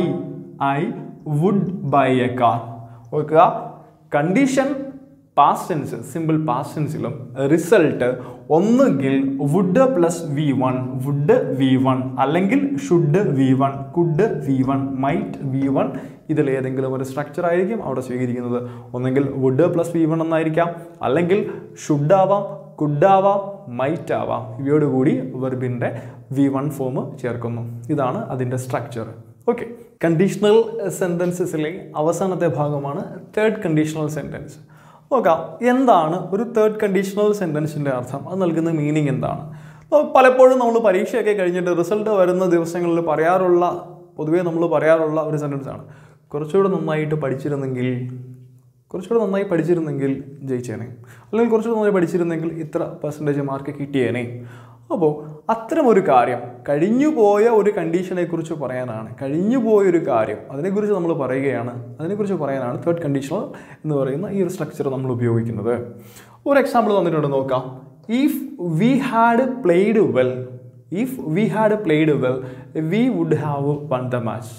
I would buy a car ഓർക്കുക condition past tense simple past ടെൻസിലും result ഒന്നുകിൽ would plus V one would V one അല്ലെങ്കിൽ should V one could V one might V one ഇതിൽ ഏതെങ്കിലും ഒരു structure ആയിരിക്കും അവിടെ സ്വീകരിക്കുന്നത് ഒന്നെങ്കിൽ വുഡ് പ്ലസ് വി വൺ എന്നായിരിക്കാം അല്ലെങ്കിൽ ഷുഡ് ആവാം കുഡ് ആവാം മൈറ്റ് ആവാം ഇവയോടുകൂടി വെർബിൻ്റെ വി വൺ ഫോം ചേർക്കുന്നു ഇതാണ് അതിൻ്റെ സ്ട്രക്ചർ ഓക്കെ കണ്ടീഷണൽ സെൻറ്റൻസസിലെ അവസാനത്തെ ഭാഗമാണ് തേർഡ് കണ്ടീഷണൽ സെൻറ്റൻസ് നോക്കാം എന്താണ് ഒരു തേർഡ് കണ്ടീഷണൽ സെൻറ്റൻസിൻ്റെ അർത്ഥം അത് നൽകുന്ന മീനിങ് എന്താണ് അപ്പോൾ പലപ്പോഴും നമ്മൾ പരീക്ഷയൊക്കെ കഴിഞ്ഞിട്ട് റിസൾട്ട് വരുന്ന ദിവസങ്ങളിൽ പറയാറുള്ള പൊതുവേ നമ്മൾ പറയാറുള്ള ഒരു സെൻറ്റൻസ് ആണ് കുറച്ചുകൂടെ നന്നായിട്ട് പഠിച്ചിരുന്നെങ്കിൽ കുറച്ചുകൂടെ നന്നായി പഠിച്ചിരുന്നെങ്കിൽ ജയിച്ചേനെ അല്ലെങ്കിൽ കുറച്ചുകൂടെ നന്നായി പഠിച്ചിരുന്നെങ്കിൽ ഇത്ര പെർസെൻറ്റേജ് മാർക്ക് കിട്ടിയേനെ അപ്പോൾ അത്തരം ഒരു കാര്യം കഴിഞ്ഞു പോയ ഒരു കണ്ടീഷനെ കുറിച്ച് പറയാനാണ് കഴിഞ്ഞു പോയ ഒരു കാര്യം അതിനെക്കുറിച്ച് നമ്മൾ പറയുകയാണ് അതിനെക്കുറിച്ച് പറയാനാണ് തേർഡ് കണ്ടീഷണൽ എന്ന് പറയുന്ന ഈ ഒരു സ്ട്രക്ചർ നമ്മൾ ഉപയോഗിക്കുന്നത് ഒരു എക്സാമ്പിൾ തന്നിട്ടുണ്ട് നോക്കാം if we had played well if we had played well we would have won the match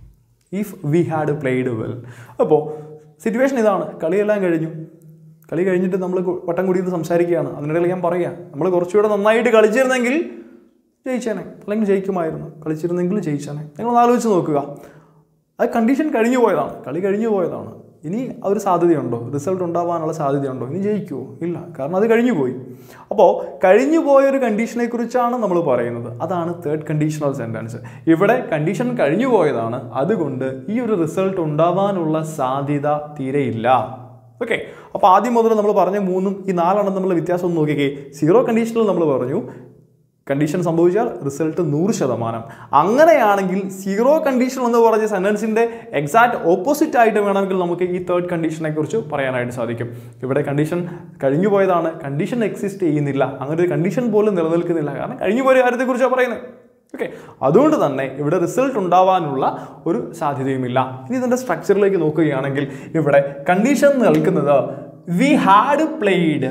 if we had played well അപ്പോൾ സിറ്റുവേഷൻ ഇതാണ് കളിയെല്ലാം കഴിഞ്ഞു കളി കഴിഞ്ഞിട്ട് നമ്മൾ വട്ടം കൂടിയത് സംസാരിക്കുകയാണ് അതിനിടയിൽ ഞാൻ പറയാം നമ്മൾ കുറച്ചുകൂടെ നന്നായിട്ട് കളിച്ചിരുന്നെങ്കിൽ ജയിച്ചേനെ അല്ലെങ്കിൽ ജയിക്കുമായിരുന്നു കളിച്ചിരുന്നെങ്കിൽ ജയിച്ചേനെ നിങ്ങൾ ആലോചിച്ച് നോക്കുക അത് കണ്ടീഷൻ കഴിഞ്ഞു പോയതാണ് കളി കഴിഞ്ഞു പോയതാണ് ഇനി ആ ഒരു സാധ്യതയുണ്ടോ റിസൾട്ട് ഉണ്ടാവാനുള്ള സാധ്യതയുണ്ടോ ഇനി ജയിക്കുമോ ഇല്ല കാരണം അത് കഴിഞ്ഞു പോയി അപ്പോൾ കഴിഞ്ഞു പോയ ഒരു കണ്ടീഷനെ കുറിച്ചാണ് നമ്മൾ പറയുന്നത് അതാണ് തേർഡ് കണ്ടീഷണൽ സെൻറ്റൻസ് ഇവിടെ കണ്ടീഷൻ കഴിഞ്ഞു പോയതാണ് അതുകൊണ്ട് ഈ ഒരു റിസൾട്ട് ഉണ്ടാവാനുള്ള സാധ്യത തീരെയില്ല ഓക്കെ അപ്പോൾ ആദ്യം മുതൽ നമ്മൾ പറഞ്ഞ മൂന്നും ഈ നാലെണ്ണം നമ്മൾ വ്യത്യാസം ഒന്ന് നോക്കിക്കേ സീറോ കണ്ടീഷനിൽ നമ്മൾ പറഞ്ഞു കണ്ടീഷൻ സംഭവിച്ചാൽ റിസൾട്ട് നൂറ് ശതമാനം അങ്ങനെയാണെങ്കിൽ സീറോ കണ്ടീഷൻ എന്ന് പറഞ്ഞ സെൻറ്റൻസിൻ്റെ എക്സാക്ട് ഓപ്പോസിറ്റ് ആയിട്ട് വേണമെങ്കിൽ നമുക്ക് ഈ തേർഡ് കണ്ടീഷനെ കുറിച്ച് പറയാനായിട്ട് സാധിക്കും ഇവിടെ കണ്ടീഷൻ കഴിഞ്ഞു പോയതാണ് കണ്ടീഷൻ എക്സിസ്റ്റ് ചെയ്യുന്നില്ല അങ്ങനെ ഒരു കണ്ടീഷൻ പോലും നിലനിൽക്കുന്നില്ല കാരണം കഴിഞ്ഞു പോയ കാര്യത്തെക്കുറിച്ചാണ് പറയുന്നത് ഓക്കെ അതുകൊണ്ട് തന്നെ ഇവിടെ റിസൾട്ട് ഉണ്ടാവാനുള്ള ഒരു സാധ്യതയുമില്ല ഇനി ഇതിൻ്റെ സ്ട്രക്ചറിലേക്ക് നോക്കുകയാണെങ്കിൽ ഇവിടെ കണ്ടീഷൻ നൽകുന്നത് V had played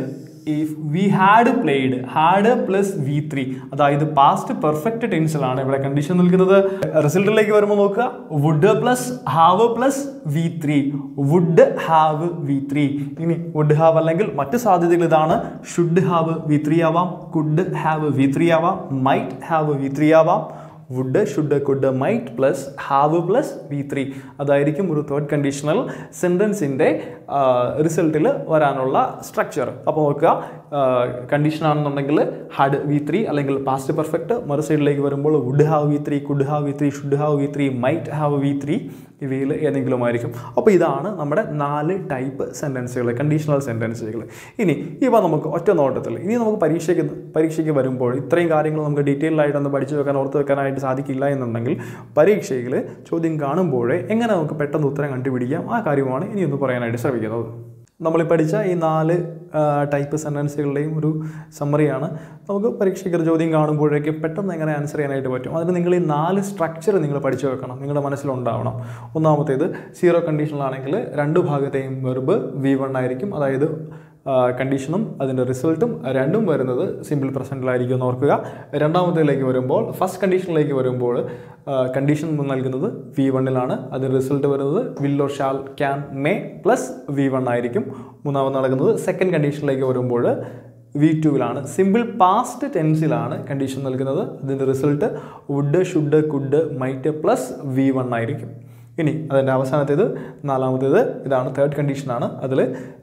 if we had played had plus V three അതായത് പാസ്റ്റ് പെർഫെക്റ്റ് ടെൻസിലാണ് ഇവിടെ കണ്ടീഷൻ നിൽക്കുന്നത് റിസൾട്ടിലേക്ക് വരുമ്പോൾ നോക്കുക would plus have plus V three would have V three ഇനി വുഡ് ഹാവ് അല്ലെങ്കിൽ മറ്റ് സാധ്യതകൾ ഇതാണ് ഷുഡ് ഹാവ് വി ത്രീ ആവാം കുഡ് ഹാവ് വി ത്രീ ആവാം മൈറ്റ് ഹാവ് വി ത്രീ ആവാം would should could might plus have plus V three അതായിരിക്കും ഒരു തേർഡ് കണ്ടീഷണൽ സെൻറ്റൻസിൻ്റെ റിസൾട്ടിൽ വരാനുള്ള സ്ട്രക്ചർ അപ്പോൾ നോക്കുക കണ്ടീഷൻ ആണെന്നുണ്ടെങ്കിൽ ഹാഡ് വി ത്രീ അല്ലെങ്കിൽ പാസ്റ്റ് പെർഫെക്റ്റ് മറു സൈഡിലേക്ക് വരുമ്പോൾ would have V three could have V three should have V three might have V three ഇവയിൽ ഏതെങ്കിലും ആയിരിക്കും അപ്പോൾ ഇതാണ് നമ്മുടെ നാല് ടൈപ്പ് സെൻറ്റൻസുകൾ കണ്ടീഷണൽ സെൻറ്റൻസുകൾ ഇനി ഇവ നമുക്ക് ഒറ്റ നോട്ടത്തിൽ ഇനി നമുക്ക് പരീക്ഷയ്ക്ക് പരീക്ഷയ്ക്ക് വരുമ്പോൾ ഇത്രയും കാര്യങ്ങൾ നമുക്ക് ഡീറ്റെയിൽ ആയിട്ടൊന്ന് പഠിച്ചു വെക്കാൻ ഓർത്ത് വെക്കാനായിട്ട് സാധിക്കില്ല എന്നുണ്ടെങ്കിൽ പരീക്ഷയിൽ ചോദ്യം കാണുമ്പോഴേ എങ്ങനെ നമുക്ക് പെട്ടെന്ന് ഉത്തരം കണ്ടുപിടിക്കാം ആ കാര്യമാണ് ഇനി ഒന്ന് പറയാനായിട്ട് ശ്രമിക്കുന്നത് നമ്മൾ പഠിച്ച ഈ നാല് ടൈപ്പ് സെൻറ്റൻസുകളുടെയും ഒരു സമ്മറിയാണ് നമുക്ക് പരീക്ഷയ്ക്ക് ഒരു ചോദ്യം കാണുമ്പോഴേക്ക് പെട്ടെന്ന് എങ്ങനെ ആൻസർ ചെയ്യാനായിട്ട് പറ്റും അതിന് നിങ്ങൾ ഈ നാല് സ്ട്രക്ചർ നിങ്ങൾ പഠിച്ചു വെക്കണം നിങ്ങളുടെ മനസ്സിലുണ്ടാവണം ഒന്നാമത്തേത് സീറോ കണ്ടീഷനിലാണെങ്കിൽ രണ്ട് ഭാഗത്തെയും വെർബ് വി വൺ ആയിരിക്കും അതായത് കണ്ടീഷനും അതിൻ്റെ റിസൾട്ടും രണ്ടും വരുന്നത് സിമ്പിൾ പ്രസൻറ്റിലായിരിക്കും എന്ന് ഓർക്കുക രണ്ടാമത്തേലേക്ക് വരുമ്പോൾ ഫസ്റ്റ് കണ്ടീഷനിലേക്ക് വരുമ്പോൾ കണ്ടീഷൻ നൽകുന്നത് വി വണ്ണിലാണ് അതിൻ്റെ റിസൾട്ട് വരുന്നത് will or shall can may plus V one ആയിരിക്കും മൂന്നാമത് നടക്കുന്നത് സെക്കൻഡ് കണ്ടീഷനിലേക്ക് വരുമ്പോൾ വി ടുവിലാണ് സിമ്പിൾ പാസ്റ്റ് ടെൻസിലാണ് കണ്ടീഷൻ നൽകുന്നത് അതിൻ്റെ result would should could might plus V one ആയിരിക്കും ഇനി അതിൻ്റെ അവസാനത്തേത് നാലാമത്തേത് ഇതാണ് തേർഡ് കണ്ടീഷനാണ് അതിൽ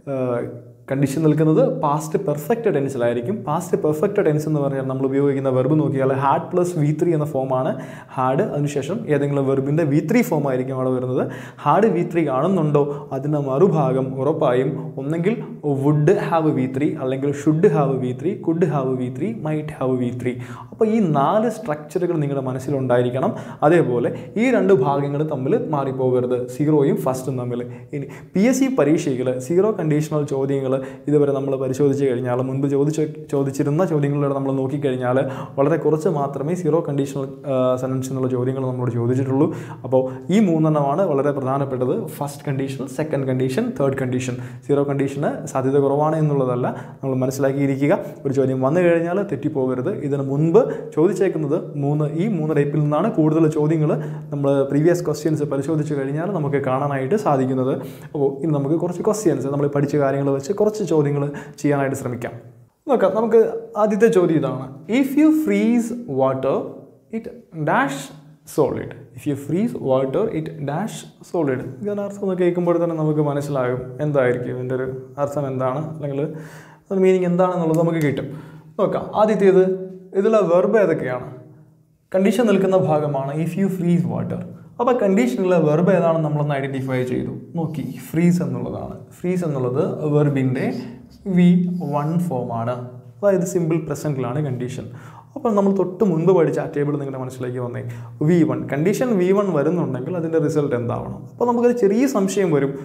കണ്ടീഷൻ നിൽക്കുന്നത് പാസ്റ്റ് പെർഫെക്റ്റ് ടെൻസിലായിരിക്കും പാസ്റ്റ് പെർഫെക്റ്റ് ടെൻസ് എന്ന് പറഞ്ഞാൽ നമ്മൾ ഉപയോഗിക്കുന്ന വെർബ് നോക്കിയാൽ ഹാഡ് പ്ലസ് വി ത്രീ എന്ന ഫോമാണ് ഹാഡ് അതിനുശേഷം ഏതെങ്കിലും വെർബിൻ്റെ വി ത്രീ ഫോം ആയിരിക്കും അവിടെ വരുന്നത് ഹാഡ് വി ത്രീ കാണുന്നുണ്ടോ അതിൻ്റെ മറുഭാഗം ഉറപ്പായും ഒന്നെങ്കിൽ വുഡ് ഹാവ് വി ത്രീ അല്ലെങ്കിൽ should have V three could have V three might have V three അപ്പോൾ ഈ നാല് സ്ട്രക്ചറുകൾ നിങ്ങളുടെ മനസ്സിലുണ്ടായിരിക്കണം അതേപോലെ ഈ രണ്ട് ഭാഗങ്ങൾ തമ്മിൽ മാറിപ്പോകരുത് സീറോയും ഫസ്റ്റും തമ്മിൽ ഇനി പി എസ് സി പരീക്ഷകൾ സീറോ കണ്ടീഷണൽ ചോദ്യങ്ങൾ ഇതുവരെ നമ്മൾ പരിശോധിച്ച് കഴിഞ്ഞാൽ മുൻപ് ചോദിച്ച ചോദിച്ചിരുന്ന ചോദ്യങ്ങളിലൂടെ നമ്മൾ നോക്കിക്കഴിഞ്ഞാൽ വളരെ കുറച്ച് മാത്രമേ സീറോ കണ്ടീഷണൽ സെൻറ്റൻസ് എന്നുള്ള ചോദ്യങ്ങൾ നമ്മളോട് ചോദിച്ചിട്ടുള്ളൂ അപ്പോൾ ഈ മൂന്നെണ്ണമാണ് വളരെ പ്രധാനപ്പെട്ടത് first condition second condition third condition zero കണ്ടീഷന് സാധ്യത കുറവാണ് എന്നുള്ളതല്ല നമ്മൾ മനസ്സിലാക്കിയിരിക്കുക ഒരു ചോദ്യം വന്നു കഴിഞ്ഞാൽ തെറ്റിപ്പോകരുത് ഇതിന് മുൻപ് ചോദിച്ചേക്കുന്നത് മൂന്ന് ഈ മൂന്ന് ടൈപ്പിൽ നിന്നാണ് കൂടുതൽ ചോദ്യങ്ങൾ നമ്മൾ പ്രീവിയസ് ക്വസ്റ്റ്യൻസ് പരിശോധിച്ച് കഴിഞ്ഞാൽ നമുക്ക് കാണാനായിട്ട് സാധിക്കുന്നത് അപ്പോൾ ഇനി നമുക്ക് കുറച്ച് ക്വസ്റ്റ്യൻസ് നമ്മൾ പഠിച്ച കാര്യങ്ങൾ വെച്ച് കുറച്ച് ചോദ്യങ്ങൾ ചെയ്യാനായിട്ട് ശ്രമിക്കാം നോക്കാം നമുക്ക് ആദ്യത്തെ ചോദ്യം ഇതാണ് if you freeze water it dash solid if you freeze water it dash solid ഇതിൻ്റെ അർത്ഥം ഒന്ന് കേൾക്കുമ്പോൾ തന്നെ നമുക്ക് മനസ്സിലാകും എന്തായിരിക്കും ഇതിൻ്റെ ഒരു അർത്ഥം എന്താണ് അല്ലെങ്കിൽ അതിന് മീനിങ് എന്താണെന്നുള്ളത് നമുക്ക് കിട്ടും നോക്കാം ആദ്യത്തേത് ഇതിലെ വെർബ് ഏതൊക്കെയാണ് കണ്ടീഷൻ നിൽക്കുന്ന ഭാഗമാണ് ഇഫ് യു ഫ്രീസ് വാട്ടർ അപ്പോൾ കണ്ടീഷനിലെ വെർബ് ഏതാണെന്ന് നമ്മളൊന്ന് ഐഡൻറ്റിഫൈ ചെയ്തു നോക്കി ഫ്രീസ് എന്നുള്ളതാണ് ഫ്രീസ് എന്നുള്ളത് വെർബിൻ്റെ വി വൺ ഫോമാണ് അതായത് സിമ്പിൾ പ്രസൻറ്റിലാണ് കണ്ടീഷൻ അപ്പോൾ നമ്മൾ തൊട്ട് മുൻപ് പഠിച്ച ആ ടേബിൾ നിങ്ങളുടെ മനസ്സിലേക്ക് വന്നേ V one condition V one വരുന്നുണ്ടെങ്കിൽ അതിൻ്റെ റിസൾട്ട് എന്താവണം അപ്പോൾ നമുക്കൊരു ചെറിയ സംശയം വരും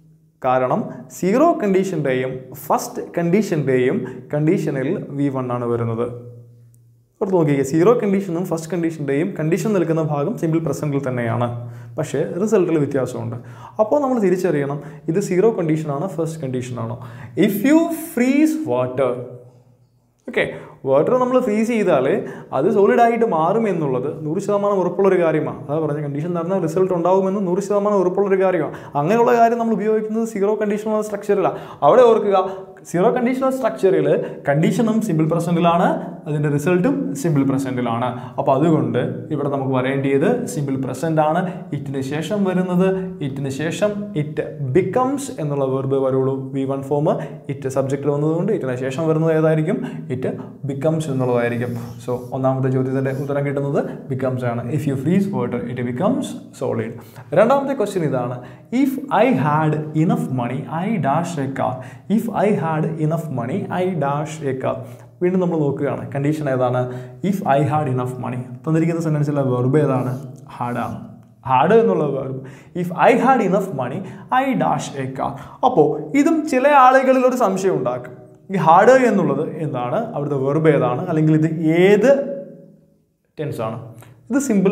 കാരണം സീറോ കണ്ടീഷൻ്റെയും ഫസ്റ്റ് കണ്ടീഷൻ്റെയും കണ്ടീഷനിൽ വി വൺ ആണ് വരുന്നത് ഓർത്ത് നോക്കിയേ സീറോ കണ്ടീഷനും ഫസ്റ്റ് കണ്ടീഷൻ്റെയും കണ്ടീഷൻ നിൽക്കുന്ന ഭാഗം സിമ്പിൾ പ്രസൻറ്റിൽ തന്നെയാണ് പക്ഷേ റിസൾട്ടിൽ വ്യത്യാസമുണ്ട് അപ്പോൾ നമ്മൾ തിരിച്ചറിയണം ഇത് സീറോ കണ്ടീഷനാണോ ഫസ്റ്റ് കണ്ടീഷനാണോ if you freeze water okay water നമ്മൾ ഫ്രീസ് ചെയ്താൽ അത് സോളിഡ് ആയിട്ട് മാറും എന്നുള്ളത് നൂറ് ശതമാനം ഉറപ്പുള്ളൊരു കാര്യമാണ് അതാ പറഞ്ഞ കണ്ടീഷൻ നടന്നാൽ റിസൾട്ട് ഉണ്ടാകുമെന്ന് നൂറ് ശതമാനം ഉറപ്പുള്ളൊരു കാര്യമാണ് അങ്ങനെയുള്ള കാര്യം നമ്മൾ ഉപയോഗിക്കുന്നത് സീറോ കണ്ടീഷണൽ സ്ട്രക്ചറിലാണ് അവിടെ ഓർക്കുക സീറോ കണ്ടീഷണൽ സ്ട്രക്ചറിൽ കണ്ടീഷനും സിമ്പിൾ പ്രസൻറ്റിലാണ് അതിൻ്റെ റിസൾട്ടും സിമ്പിൾ പ്രസൻറ്റിലാണ് അപ്പോൾ അതുകൊണ്ട് ഇവിടെ നമുക്ക് വരേണ്ടിയത് സിമ്പിൾ പ്രസൻ്റ് ആണ് ഇറ്റിന് ശേഷം വരുന്നത് ഇറ്റിന് ശേഷം ഇറ്റ് ബിക്കംസ് എന്നുള്ള വെർബ് വരുള്ളൂ V one form it subject വന്നതുകൊണ്ട് ഇറ്റിന് ശേഷം വരുന്നത് ഏതായിരിക്കും ഇറ്റ് ബിക്കംസ് എന്നുള്ളതായിരിക്കും സോ ഒന്നാമത്തെ ചോദ്യത്തിൻ്റെ ഉത്തരം കിട്ടുന്നത് ബിക്കംസ് ആണ് if you freeze water it becomes solid രണ്ടാമത്തെ ക്വസ്റ്റ്യൻ ഇതാണ് if I had enough money I dash a car if I had enough money I dash a car വീണ്ടും നമ്മൾ നോക്കുകയാണ് കണ്ടീഷൻ ഏതാണ് if I had enough money തന്നിരിക്കുന്ന സെൻറ്റൻസിലെ verb ഏതാണ് ഹാഡാണ് ഹാഡ് എന്നുള്ള verb if I had enough money I dash a car അപ്പോൾ ഇതും ചില ആളുകളിൽ ഒരു സംശയം ഉണ്ടാക്കും ഈ ഹാഡ് എന്നുള്ളത് എന്താണ് അവിടുത്തെ വെർബ് ഏതാണ് അല്ലെങ്കിൽ ഇത് ഏത് ടെൻസ് ആണ് ഇത് സിമ്പിൾ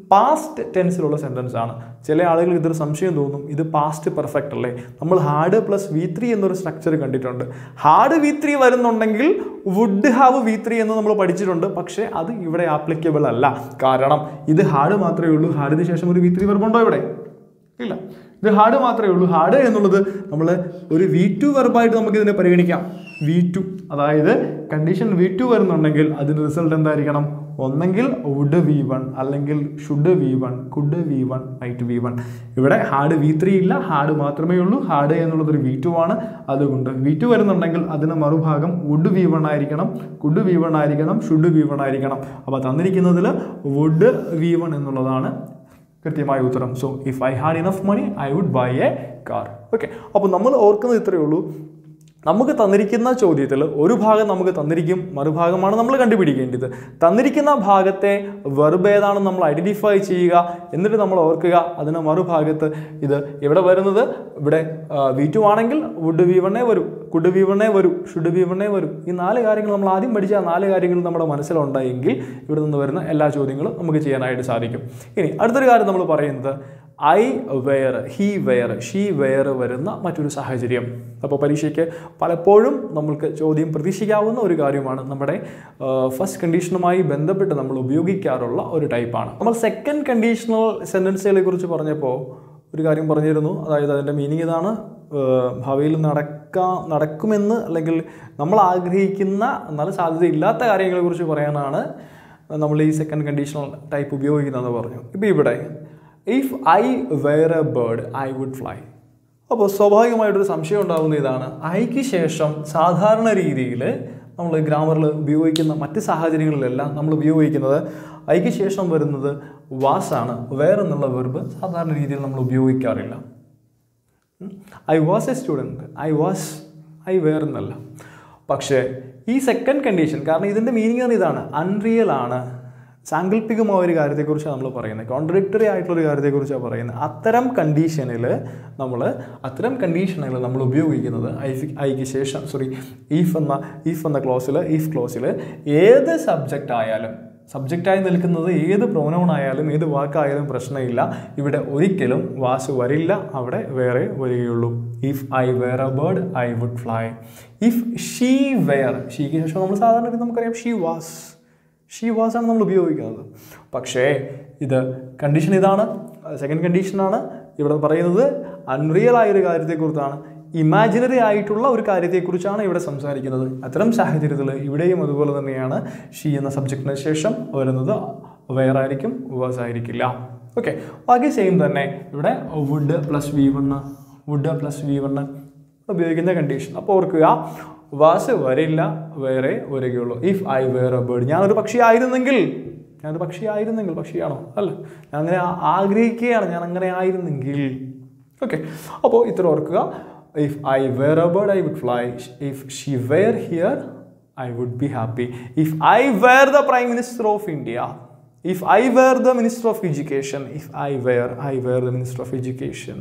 പാസ്റ്റ് ടെൻസിലുള്ള സെൻറ്റൻസ് ആണ് ചില ആളുകൾ ഇതൊരു സംശയം തോന്നും ഇത് പാസ്റ്റ് പെർഫെക്റ്റ് അല്ലേ നമ്മൾ ഹാർഡ് പ്ലസ് വി ത്രീ എന്നൊരു സ്ട്രക്ചർ കണ്ടിട്ടുണ്ട് ഹാർഡ് വി ത്രീ വരുന്നുണ്ടെങ്കിൽ വുഡ് ഹാവ് വി ത്രീ എന്ന് നമ്മൾ പഠിച്ചിട്ടുണ്ട് പക്ഷേ അത് ഇവിടെ ആപ്ലിക്കബിൾ അല്ല കാരണം ഇത് ഹാർഡ് മാത്രമേ ഉള്ളൂ ഹാർഡിന് ശേഷം ഒരു വി ത്രീ വെർബുണ്ടോ ഇവിടെ ഇല്ല ഇത് ഹാർഡ് മാത്രമേ ഉള്ളൂ ഹാർഡ് എന്നുള്ളത് നമ്മൾ ഒരു വി ടു വെർബായിട്ട് നമുക്ക് ഇതിനെ പരിഗണിക്കാം വി ടു അതായത് കണ്ടീഷൻ വി ടു വരുന്നുണ്ടെങ്കിൽ അതിൻ്റെ റിസൾട്ട് എന്തായിരിക്കണം ഒന്നെങ്കിൽ വുഡ് വി വൺ അല്ലെങ്കിൽ should V one could V one might V one ഇവിടെ ഹാർഡ് വി ത്രീ ഇല്ല ഹാർഡ് മാത്രമേ ഉള്ളൂ ഹാർഡ് എന്നുള്ളത് ഒരു വി ടു ആണ് അതുകൊണ്ട് വി ടു വരുന്നുണ്ടെങ്കിൽ അതിന് മറുഭാഗം വുഡ് വി വൺ ആയിരിക്കണം കുഡ് വി വൺ ആയിരിക്കണം ഷുഡ് വി വൺ ആയിരിക്കണം അപ്പോൾ തന്നിരിക്കുന്നതിൽ വുഡ് വി വൺ എന്നുള്ളതാണ് കൃത്യമായ ഉത്തരം so if I had enough money I would buy a car okay അപ്പോൾ നമ്മൾ ഓർക്കുന്നത് ഇത്രയേ ഉള്ളൂ നമുക്ക് തന്നിരിക്കുന്ന ചോദ്യത്തിൽ ഒരു ഭാഗം നമുക്ക് തന്നിരിക്കും മറുഭാഗമാണ് നമ്മൾ കണ്ടുപിടിക്കേണ്ടത് തന്നിരിക്കുന്ന ഭാഗത്തെ വെർബ് ഏതാണെന്ന് നമ്മൾ ഐഡൻറ്റിഫൈ ചെയ്യുക എന്നിട്ട് നമ്മൾ ഓർക്കുക അതിന് മറുഭാഗത്ത് ഇത് ഇവിടെ വരുന്നത് ഇവിടെ വി ടു ആണെങ്കിൽ വുഡ് വി വണ്ണേ വരൂ കുഡ് വി വണ്ണേ വരൂ ഷുഡ് വി വണ്ണേ വരൂ ഈ നാല് കാര്യങ്ങൾ നമ്മൾ ആദ്യം പഠിച്ച ആ നാല് കാര്യങ്ങൾ നമ്മുടെ മനസ്സിലുണ്ടായെങ്കിൽ ഇവിടെ നിന്ന് വരുന്ന എല്ലാ ചോദ്യങ്ങളും നമുക്ക് ചെയ്യാനായിട്ട് സാധിക്കും ഇനി അടുത്തൊരു കാര്യം നമ്മൾ പറയുന്നത് I were he were she were വരുന്ന മറ്റൊരു സാഹചര്യം അപ്പോൾ പരീക്ഷയ്ക്ക് പലപ്പോഴും നമ്മൾക്ക് ചോദ്യം പ്രതീക്ഷിക്കാവുന്ന ഒരു കാര്യമാണ് നമ്മുടെ ഫസ്റ്റ് കണ്ടീഷനുമായി ബന്ധപ്പെട്ട് നമ്മൾ ഉപയോഗിക്കാറുള്ള ഒരു ടൈപ്പാണ് നമ്മൾ സെക്കൻഡ് കണ്ടീഷണൽ സെൻറ്റൻസുകളെ കുറിച്ച് പറഞ്ഞപ്പോൾ ഒരു കാര്യം പറഞ്ഞിരുന്നു അതായത് അതിൻ്റെ മീനിങ് ഇതാണ് ഏഹ് ഭാവിയിൽ നടക്കാ നടക്കുമെന്ന് അല്ലെങ്കിൽ നമ്മൾ ആഗ്രഹിക്കുന്ന എന്നാൽ സാധ്യതയില്ലാത്ത കാര്യങ്ങളെക്കുറിച്ച് പറയാനാണ് നമ്മൾ ഈ സെക്കൻഡ് കണ്ടീഷണൽ ടൈപ്പ് ഉപയോഗിക്കുന്നതെന്ന് പറഞ്ഞു ഇപ്പോൾ ഇവിടെ if I were a bird I would fly അപ്പോൾ സ്വാഭാവികമായിട്ടൊരു സംശയം ഉണ്ടാകുന്ന ഇതാണ് ഐക്ക് ശേഷം സാധാരണ രീതിയിൽ നമ്മൾ ഗ്രാമറിൽ ഉപയോഗിക്കുന്ന മറ്റ് സാഹചര്യങ്ങളിലെല്ലാം നമ്മൾ ഉപയോഗിക്കുന്നത് ഐക്ക് ശേഷം വരുന്നത് വാസാണ് വേറെ എന്നുള്ള വെർബ് സാധാരണ രീതിയിൽ നമ്മൾ ഉപയോഗിക്കാറില്ല I was a student I was I were എന്നല്ല പക്ഷേ ഈ സെക്കൻഡ് കണ്ടീഷൻ കാരണം ഇതിൻ്റെ മീനിങ് തന്നെ ഇതാണ് അൺറിയൽ ആണ് സാങ്കല്പികമായ ഒരു കാര്യത്തെക്കുറിച്ചാണ് നമ്മൾ പറയുന്നത് കോൺട്രഡിക്ടറി ആയിട്ടുള്ള ഒരു കാര്യത്തെക്കുറിച്ചാണ് പറയുന്നത് അത്തരം കണ്ടീഷനിൽ നമ്മൾ അത്തരം കണ്ടീഷനുകൾ നമ്മൾ ഉപയോഗിക്കുന്നത് ഐഫ് ഐക്ക് ശേഷം സോറി ഈഫ് എന്ന ഈഫ് എന്ന ക്ലോസിൽ ഈഫ് ക്ലോസിൽ ഏത് സബ്ജക്റ്റ് ആയാലും സബ്ജക്റ്റായി നിൽക്കുന്നത് ഏത് പ്രോനൗൺ ആയാലും ഏത് വാക്കായാലും പ്രശ്നമില്ല ഇവിടെ ഒരിക്കലും വാസ് വരില്ല അവിടെ വേറെ വരികയുള്ളൂ if I were a bird I would fly if she were ഷീക്ക് ശേഷം നമ്മൾ സാധാരണ രീതി നമുക്കറിയാം ഷീ വാസ് ഷീ വാസ് ആണ് നമ്മൾ ഉപയോഗിക്കുന്നത് പക്ഷേ ഇത് കണ്ടീഷൻ ഇതാണ് സെക്കൻഡ് കണ്ടീഷനാണ് ഇവിടെ പറയുന്നത് അൺറിയൽ ആയ ഒരു കാര്യത്തെക്കുറിച്ചാണ് ഇമാജിനറി ആയിട്ടുള്ള ഒരു കാര്യത്തെക്കുറിച്ചാണ് ഇവിടെ സംസാരിക്കുന്നത് അത്തരം സാഹചര്യത്തിൽ ഇവിടെയും അതുപോലെ തന്നെയാണ് ഷീ എന്ന സബ്ജക്റ്റിന് ശേഷം വരുന്നത് വെയർ ആയിരിക്കും വേഴ്സ് ആയിരിക്കില്ല ഓക്കെ ബാക്കി സെയിം തന്നെ ഇവിടെ would plus V one would plus V one ഉപയോഗിക്കുന്ന കണ്ടീഷൻ അപ്പോൾ ഓർക്കുക വാസ് വരില്ല വേറെ വരികയുള്ളൂ if I were a bird ഞാനൊരു പക്ഷി ആയിരുന്നെങ്കിൽ ഞാനൊരു പക്ഷി ആയിരുന്നെങ്കിൽ പക്ഷിയാണോ അല്ല ഞാൻ അങ്ങനെ ആ- ആഗ്രഹിക്കുകയാണ് ഞാൻ അങ്ങനെ ആയിരുന്നെങ്കിൽ ഓക്കെ അപ്പോൾ ഇത്ര ഓർക്കുക if I were a bird I would fly if she were here I would be happy if I were the prime minister of India if I were the minister of education if I were I were the minister of education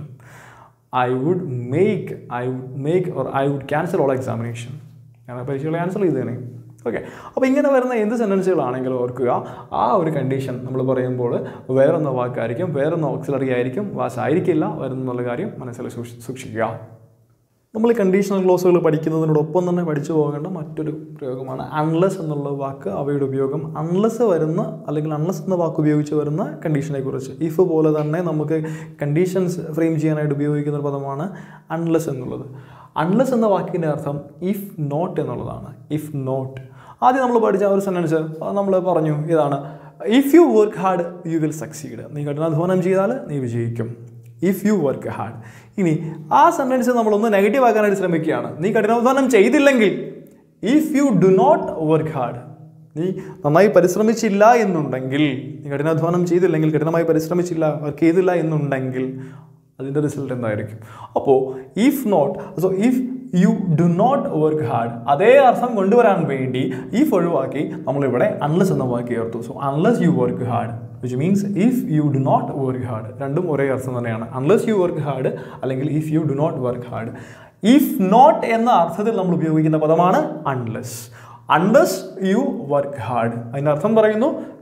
I would make I would make or I would cancel all examination ഞാൻ ആ പരീക്ഷകൾ cancel ചെയ്തേനെ okay അപ്പോൾ ഇങ്ങനെ വരുന്ന എന്ത് സെൻറ്റൻസുകളാണെങ്കിലും ഓർക്കുക ആ ഒരു കണ്ടീഷൻ നമ്മൾ പറയുമ്പോൾ വേറൊന്ന വാക്കായിരിക്കും വേറൊന്ന ഓക്സിലറി ആയിരിക്കും വാസ് ആയിരിക്കില്ല വരുന്നുള്ള കാര്യം മനസ്സിൽ സൂക്ഷി- സൂക്ഷിക്കുക നമ്മൾ ഈ കണ്ടീഷണൽ ക്ലോസുകൾ പഠിക്കുന്നതിനോടൊപ്പം തന്നെ പഠിച്ചു പോകേണ്ട മറ്റൊരു പ്രയോഗമാണ് അൺലെസ് എന്നുള്ള വാക്ക് അവയുടെ ഉപയോഗം അൺലെസ് വരുന്ന അല്ലെങ്കിൽ അൺലെസ് എന്ന വാക്ക് ഉപയോഗിച്ച് വരുന്ന കണ്ടീഷനെ കുറിച്ച് ഇഫ് പോലെ തന്നെ നമുക്ക് കണ്ടീഷൻസ് ഫ്രെയിം ചെയ്യാനായിട്ട് ഉപയോഗിക്കുന്ന ഒരു പദമാണ് അൺലെസ് എന്നുള്ളത് അൺലെസ് എന്ന വാക്കിൻ്റെ അർത്ഥം ഇഫ് നോട്ട് എന്നുള്ളതാണ് ഇഫ് നോട്ട് ആദ്യം നമ്മൾ പഠിച്ച ആ ഒരു സെൻറ്റൻസ് നമ്മൾ പറഞ്ഞു ഇതാണ് if you work hard you will succeed നീ കഠിനാധ്വാനം ചെയ്താൽ നീ വിജയിക്കും ഇഫ് യു വർക്ക് ഹാർഡ് ഇനി ആ സെൻറ്റൻസ് നമ്മളൊന്ന് നെഗറ്റീവ് ആക്കാനായിട്ട് ശ്രമിക്കുകയാണ് നീ കഠിനാധ്വാനം ചെയ്തില്ലെങ്കിൽ if you do not work hard നീ നന്നായി പരിശ്രമിച്ചില്ല എന്നുണ്ടെങ്കിൽ നീ കഠിനാധ്വാനം ചെയ്തില്ലെങ്കിൽ കഠിനമായി പരിശ്രമിച്ചില്ല വർക്ക് ചെയ്തില്ല എന്നുണ്ടെങ്കിൽ അതിൻ്റെ റിസൾട്ട് എന്തായിരിക്കും അപ്പോൾ if not so if you do not work hard അതേ അർത്ഥം കൊണ്ടുവരാൻ വേണ്ടി ഇഫ് ഒഴിവാക്കി നമ്മളിവിടെ അൺലെസ് എന്ന വാക്ക് ചേർത്തു so unless you work hard which means if you do not work hard രണ്ടും ഒരേ അർത്ഥം തന്നെയാണ് അൺലെസ് യു വർക്ക് ഹാർഡ് അല്ലെങ്കിൽ if you do not work hard if not എന്ന അർത്ഥത്തിൽ നമ്മൾ ഉപയോഗിക്കുന്ന പദമാണ് unless unless you work hard അതിൻ്റെ അർത്ഥം പറയുന്നു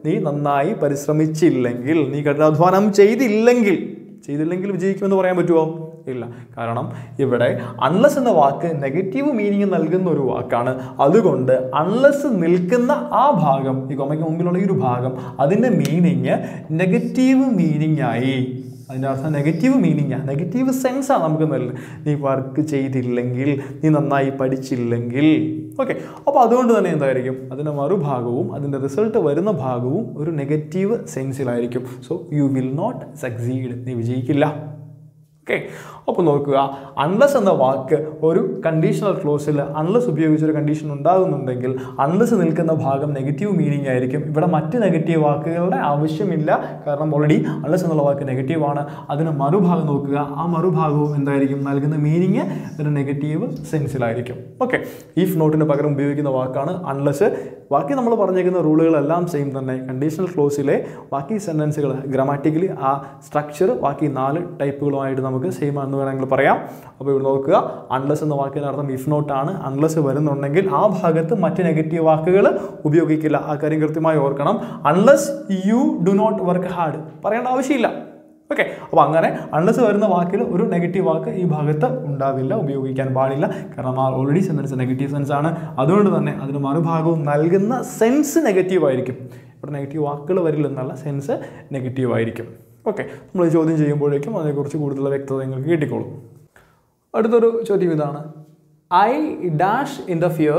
നീ നന്നായി പരിശ്രമിച്ചില്ലെങ്കിൽ നീ കഠിനാധ്വാനം ചെയ്തില്ലെങ്കിൽ ചെയ്തില്ലെങ്കിൽ വിജയിക്കുമെന്ന് പറയാൻ പറ്റുമോ ഇല്ല കാരണം ഇവിടെ അൺലസ് എന്ന വാക്ക് നെഗറ്റീവ് മീനിങ് നൽകുന്ന ഒരു വാക്കാണ് അതുകൊണ്ട് അൺലസ് നിൽക്കുന്ന ആ ഭാഗം ഈ കൊമയ്ക്ക് മുമ്പിലുള്ള ഈ ഒരു ഭാഗം അതിൻ്റെ മീനിങ് നെഗറ്റീവ് മീനിങ് ആയി അതിൻ്റെ അർത്ഥം നെഗറ്റീവ് മീനിങ് ആണ് നെഗറ്റീവ് സെൻസാണ് നമുക്ക് നൽകുന്നത് നീ വർക്ക് ചെയ്തില്ലെങ്കിൽ നീ നന്നായി പഠിച്ചില്ലെങ്കിൽ ഓക്കെ അപ്പോൾ അതുകൊണ്ട് തന്നെ എന്തായിരിക്കും അതിൻ്റെ മറുഭാഗവും അതിൻ്റെ റിസൾട്ട് വരുന്ന ഭാഗവും ഒരു നെഗറ്റീവ് സെൻസിലായിരിക്കും so you will not succeed നീ വിജയിക്കില്ല ഓക്കെ അപ്പോൾ നോക്കുക അൺലസ് എന്ന വാക്ക് ഒരു കണ്ടീഷണൽ ക്ലോസിൽ അൺലസ് ഉപയോഗിച്ചൊരു കണ്ടീഷൻ ഉണ്ടാകുന്നുണ്ടെങ്കിൽ അൺലസ് നിൽക്കുന്ന ഭാഗം നെഗറ്റീവ് മീനിങ് ആയിരിക്കും ഇവിടെ മറ്റ് നെഗറ്റീവ് വാക്കുകളുടെ ആവശ്യമില്ല കാരണം ഓൾറെഡി അൺലസ് എന്നുള്ള വാക്ക് നെഗറ്റീവ് ആണ് അതിന് മറുഭാഗം നോക്കുക ആ മറുഭാഗവും എന്തായിരിക്കും നൽകുന്ന മീനിങ് ഒരു നെഗറ്റീവ് സെൻസിലായിരിക്കും ഓക്കെ ഈഫ് നോട്ടിന് പകരം ഉപയോഗിക്കുന്ന വാക്കാണ് അൺലസ് ബാക്കി നമ്മൾ പറഞ്ഞേക്കുന്ന റൂളുകളെല്ലാം സെയിം തന്നെ കണ്ടീഷണൽ ക്ലോസിലെ ബാക്കി സെൻറ്റൻസുകൾ ഗ്രാമാറ്റിക്കലി ആ സ്ട്രക്ചർ ബാക്കി നാല് ടൈപ്പുകളുമായിട്ട് നമുക്ക് സെയിം ആണെന്ന് വേണമെങ്കിൽ പറയാം അപ്പോൾ ഇവിടെ നോക്കുക അൺലസ് എന്ന വാക്കിന് അർത്ഥം ഇഫ് നോട്ടാണ് അൺലസ് വരുന്നുണ്ടെങ്കിൽ ആ ഭാഗത്ത് മറ്റ് നെഗറ്റീവ് വാക്കുകൾ ഉപയോഗിക്കില്ല ആ കാര്യം കൃത്യമായി ഓർക്കണം unless you do not work hard പറയേണ്ട ആവശ്യമില്ല ഓക്കെ അപ്പോൾ അങ്ങനെ അൺലസ് വരുന്ന വാക്കിൽ ഒരു നെഗറ്റീവ് വാക്ക് ഈ ഭാഗത്ത് ഉണ്ടാവില്ല ഉപയോഗിക്കാൻ പാടില്ല കാരണം ആ ഓൾറെഡി സെൻറ്റൻസ് നെഗറ്റീവ് സെൻസ് ആണ് അതുകൊണ്ട് തന്നെ അതിന് മറുഭാഗവും നൽകുന്ന സെൻസ് നെഗറ്റീവ് ആയിരിക്കും ഇവിടെ നെഗറ്റീവ് വാക്കുകൾ വരില്ല എന്നുള്ള സെൻസ് നെഗറ്റീവ് ആയിരിക്കും ഓക്കെ നമ്മൾ ഈ ചോദ്യം ചെയ്യുമ്പോഴേക്കും അതിനെക്കുറിച്ച് കൂടുതൽ വ്യക്തത നിങ്ങൾക്ക് കിട്ടിക്കോളും അടുത്തൊരു ചോദ്യം ഇതാണ് I dash in the fear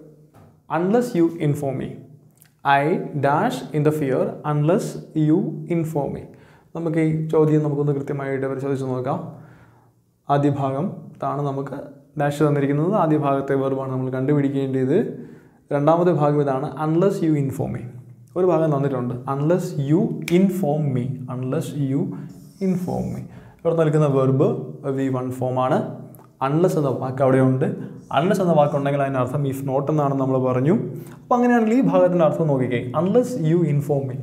unless you inform me I dash in the fear unless you inform me നമുക്ക് ഈ ചോദ്യം നമുക്കൊന്ന് കൃത്യമായിട്ട് പരിശോധിച്ച് നോക്കാം ആദ്യ ഭാഗം താണ് നമുക്ക് ഡാഷ് തന്നിരിക്കുന്നത് ആദ്യ ഭാഗത്തെ വെർബാണ് നമ്മൾ കണ്ടുപിടിക്കേണ്ടത് രണ്ടാമത്തെ ഭാഗം ഇതാണ് അൺലെസ് യു ഇൻഫോം മീ ഒരു ഭാഗം തന്നിട്ടുണ്ട് unless you inform me unless you inform me ഇവിടെ നൽകുന്ന വെർബ് വി വൺ ഫോം ആണ് അൺലെസ് എന്ന വാക്ക് അവിടെ ഉണ്ട് അൺലെസ് എന്ന വാക്ക് ഉണ്ടെങ്കിൽ അതിൻ്റെ അർത്ഥം ഇഫ് നോട്ട് എന്നാണ് നമ്മൾ പറഞ്ഞു അപ്പോൾ അങ്ങനെയാണെങ്കിൽ ഈ ഭാഗത്തിൻ്റെ അർത്ഥം നോക്കിക്കേ unless you inform me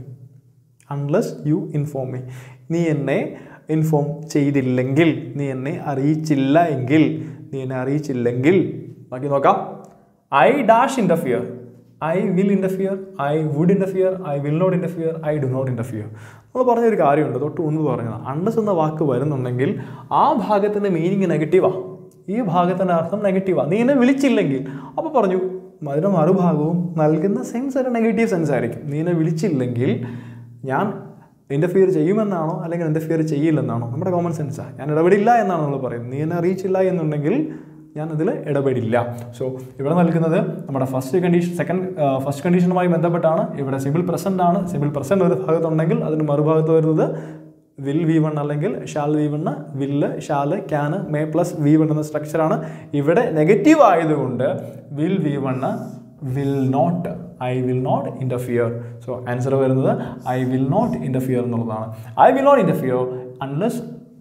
unless you inform me നീ എന്നെ ഇൻഫോം ചെയ്തില്ലെങ്കിൽ നീ എന്നെ അറിയിച്ചില്ല എങ്കിൽ നീ എന്നെ അറിയിച്ചില്ലെങ്കിൽ ബാക്കി നോക്കാം I dash interfere I will interfere I would interfere I will not interfere I do not interfere നമ്മൾ പറഞ്ഞൊരു കാര്യമുണ്ട് തൊട്ട് മുൻപ് പറഞ്ഞത് അണ്ടസ് എന്ന വാക്ക് വരുന്നുണ്ടെങ്കിൽ ആ ഭാഗത്തിൻ്റെ മീനിങ് നെഗറ്റീവാണ് ഈ ഭാഗത്തിൻ്റെ അർത്ഥം നെഗറ്റീവാണ് നീ എന്നെ വിളിച്ചില്ലെങ്കിൽ അപ്പോൾ പറഞ്ഞു അതിൻ്റെ മറുഭാഗവും നൽകുന്ന സെൻസ് ഒരു നെഗറ്റീവ് സെൻസ് ആയിരിക്കും നീ എന്നെ വിളിച്ചില്ലെങ്കിൽ ഞാൻ ഇൻ്റർഫിയർ ചെയ്യുമെന്നാണോ അല്ലെങ്കിൽ ഇൻ്റർഫിയർ ചെയ്യില്ലെന്നാണോ നമ്മുടെ കോമൺ സെൻസാണ് ഞാൻ ഇടപെടില്ല എന്നാണ് നമ്മൾ പറയുന്നത് നീ എന്നെ അറിയിച്ചില്ല എന്നുണ്ടെങ്കിൽ ഞാൻ അതിൽ ഇടപെടില്ല സോ ഇവിടെ നൽകുന്നത് നമ്മുടെ ഫസ്റ്റ് കണ്ടീഷൻ സെക്കൻഡ് ഫസ്റ്റ് കണ്ടീഷനുമായി ബന്ധപ്പെട്ടാണ് ഇവിടെ സിബിൾ പ്രസൻ്റ് ആണ് സിബിൾ പ്രസൻറ്റ് ഒരു ഭാഗത്തുണ്ടെങ്കിൽ അതിന് മറുഭാഗത്ത് വരുന്നത് വിൽ വി വൺ അല്ലെങ്കിൽ shall V one will shall can may plus V one എന്ന സ്ട്രക്ചറാണ് ഇവിടെ നെഗറ്റീവ് ആയതുകൊണ്ട് will V one will not I will not interfere so answer വരുന്നത് ഐ വിൽ നോട്ട് ഇൻ്റർഫിയർ എന്നുള്ളതാണ് I will not interfere unless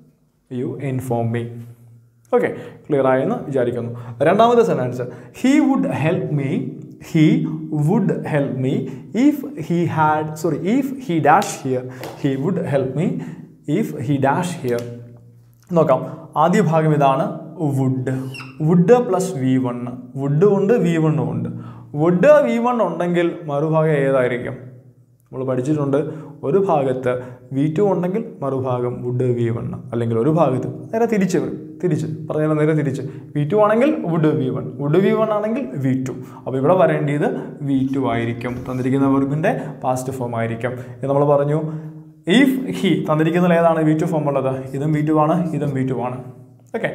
you inform me okay clear ആയെന്ന് വിചാരിക്കുന്നു രണ്ടാമത്തെ sentence he would help me he would help me if he had sorry if he dash here he would help me if he dash here നോക്കാം ആദ്യ ഭാഗം ഇതാണ് would would plus V one would ഉണ്ട് V വണ്ണും ഉണ്ട് would V one ഉണ്ടെങ്കിൽ മറുഭാഗം ഏതായിരിക്കും നമ്മൾ പഠിച്ചിട്ടുണ്ട് ഒരു ഭാഗത്ത് വി ടു ഉണ്ടെങ്കിൽ മറുഭാഗം വുഡ് വി വൺ അല്ലെങ്കിൽ ഒരു ഭാഗത്ത് നേരെ തിരിച്ച് വരും തിരിച്ച് പറഞ്ഞാൽ നേരെ തിരിച്ച് വി ടു ആണെങ്കിൽ would V one would V one ആണെങ്കിൽ വി ടു അപ്പോൾ ഇവിടെ വരേണ്ടത് വി ടു ആയിരിക്കും തന്നിരിക്കുന്ന വെർബിൻ്റെ പാസ്റ്റ് ഫോം ആയിരിക്കും ഇത് നമ്മൾ പറഞ്ഞു ഇഫ് ഹി തന്നിരിക്കുന്നതിൽ ഏതാണ് വി ടു ഫോം ഉള്ളത് ഇതും വി ടു ആണ് ഇതും വി ടു ആണ് ഓക്കെ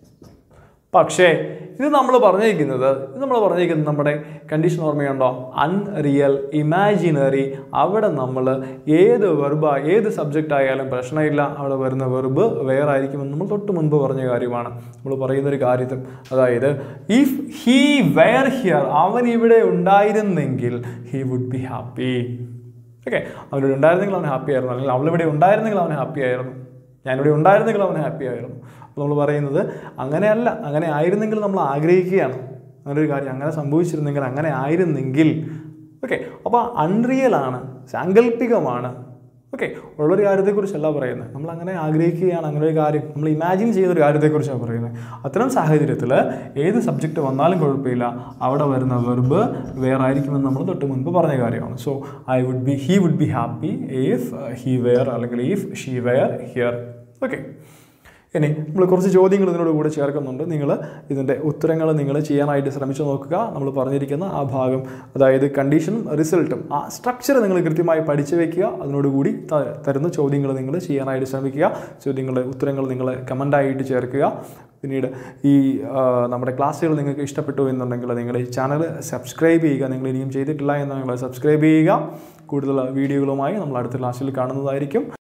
പക്ഷേ ഇത് നമ്മൾ പറഞ്ഞിരിക്കുന്നത് ഇത് നമ്മൾ പറഞ്ഞിരിക്കുന്നത് നമ്മുടെ കണ്ടീഷൻ ഓർമ്മയുണ്ടോ അൺറിയൽ ഇമാജിനറി അവിടെ നമ്മൾ ഏത് വെർബ് ഏത് സബ്ജക്റ്റ് ആയാലും പ്രശ്നമില്ല അവിടെ വരുന്ന വെർബ് വേറെ ആയിരിക്കുമെന്ന് നമ്മൾ തൊട്ട് മുൻപ് പറഞ്ഞ കാര്യമാണ് നമ്മൾ പറയുന്നൊരു കാര്യത്തിൽ അതായത് ഇഫ് ഹീ വെയർ ഹിയർ അവൻ ഇവിടെ ഉണ്ടായിരുന്നെങ്കിൽ he would be happy okay അവനിവിടെ ഉണ്ടായിരുന്നെങ്കിൽ അവൻ ഹാപ്പി ആയിരുന്നു അല്ലെങ്കിൽ അവളിവിടെ ഉണ്ടായിരുന്നെങ്കിൽ അവൻ ഹാപ്പി ആയിരുന്നു ഞാനിവിടെ ഉണ്ടായിരുന്നെങ്കിൽ അവൻ ഹാപ്പി ആയിരുന്നു അപ്പോൾ നമ്മൾ പറയുന്നത് അങ്ങനെയല്ല അങ്ങനെ ആയിരുന്നെങ്കിൽ നമ്മൾ ആഗ്രഹിക്കുകയാണ് അങ്ങനെ ഒരു കാര്യം അങ്ങനെ സംഭവിച്ചിരുന്നെങ്കിൽ അങ്ങനെ ആയിരുന്നെങ്കിൽ ഓക്കെ അപ്പോൾ അൺറിയൽ ആണ് സാങ്കല്പികമാണ് ഓക്കെ ഉള്ളൊരു കാര്യത്തെക്കുറിച്ചല്ല പറയുന്നത് നമ്മൾ അങ്ങനെ ആഗ്രഹിക്കുകയാണ് അങ്ങനെ ഒരു കാര്യം നമ്മൾ ഇമാജിൻ ചെയ്യുന്ന ഒരു കാര്യത്തെക്കുറിച്ചാണ് പറയുന്നത് അത്തരം സാഹചര്യത്തിൽ ഏത് സബ്ജക്റ്റ് വന്നാലും കുഴപ്പമില്ല അവിടെ വരുന്ന വെർബ് വേറെ ആയിരിക്കുമെന്ന് നമ്മൾ തൊട്ട് മുൻപ് പറഞ്ഞ കാര്യമാണ് so I would be he would be happy if he were അല്ലെങ്കിൽ if she were here okay ഇനി നമ്മൾ കുറച്ച് ചോദ്യങ്ങൾ ഇതിനോട് കൂടെ ചേർക്കുന്നുണ്ട് നിങ്ങൾ ഇതിൻ്റെ ഉത്തരങ്ങൾ നിങ്ങൾ ചെയ്യാനായിട്ട് ശ്രമിച്ചു നോക്കുക നമ്മൾ പറഞ്ഞിരിക്കുന്ന ആ ഭാഗം അതായത് കണ്ടീഷനും റിസൾട്ടും ആ സ്ട്രക്ചർ നിങ്ങൾ കൃത്യമായി പഠിച്ചു വെക്കുക അതിനോടുകൂടി ത- തരുന്ന ചോദ്യങ്ങൾ നിങ്ങൾ ചെയ്യാനായിട്ട് ശ്രമിക്കുക ചോദ്യങ്ങളുടെ ഉത്തരങ്ങൾ നിങ്ങൾ കമൻ്റായിട്ട് ചേർക്കുക പിന്നീട് ഈ ആ, നമ്മുടെ ക്ലാസ്സുകൾ നിങ്ങൾക്ക് ഇഷ്ടപ്പെട്ടു എന്നുണ്ടെങ്കിൽ നിങ്ങൾ ഈ ചാനൽ സബ്സ്ക്രൈബ് ചെയ്യുക നിങ്ങൾ ഇനിയും ചെയ്തിട്ടില്ല എന്നുണ്ടെങ്കിൽ സബ്സ്ക്രൈബ് ചെയ്യുക കൂടുതൽ വീഡിയോകളുമായി നമ്മൾ അടുത്ത ക്ലാസ്സിൽ കാണുന്നതായിരിക്കും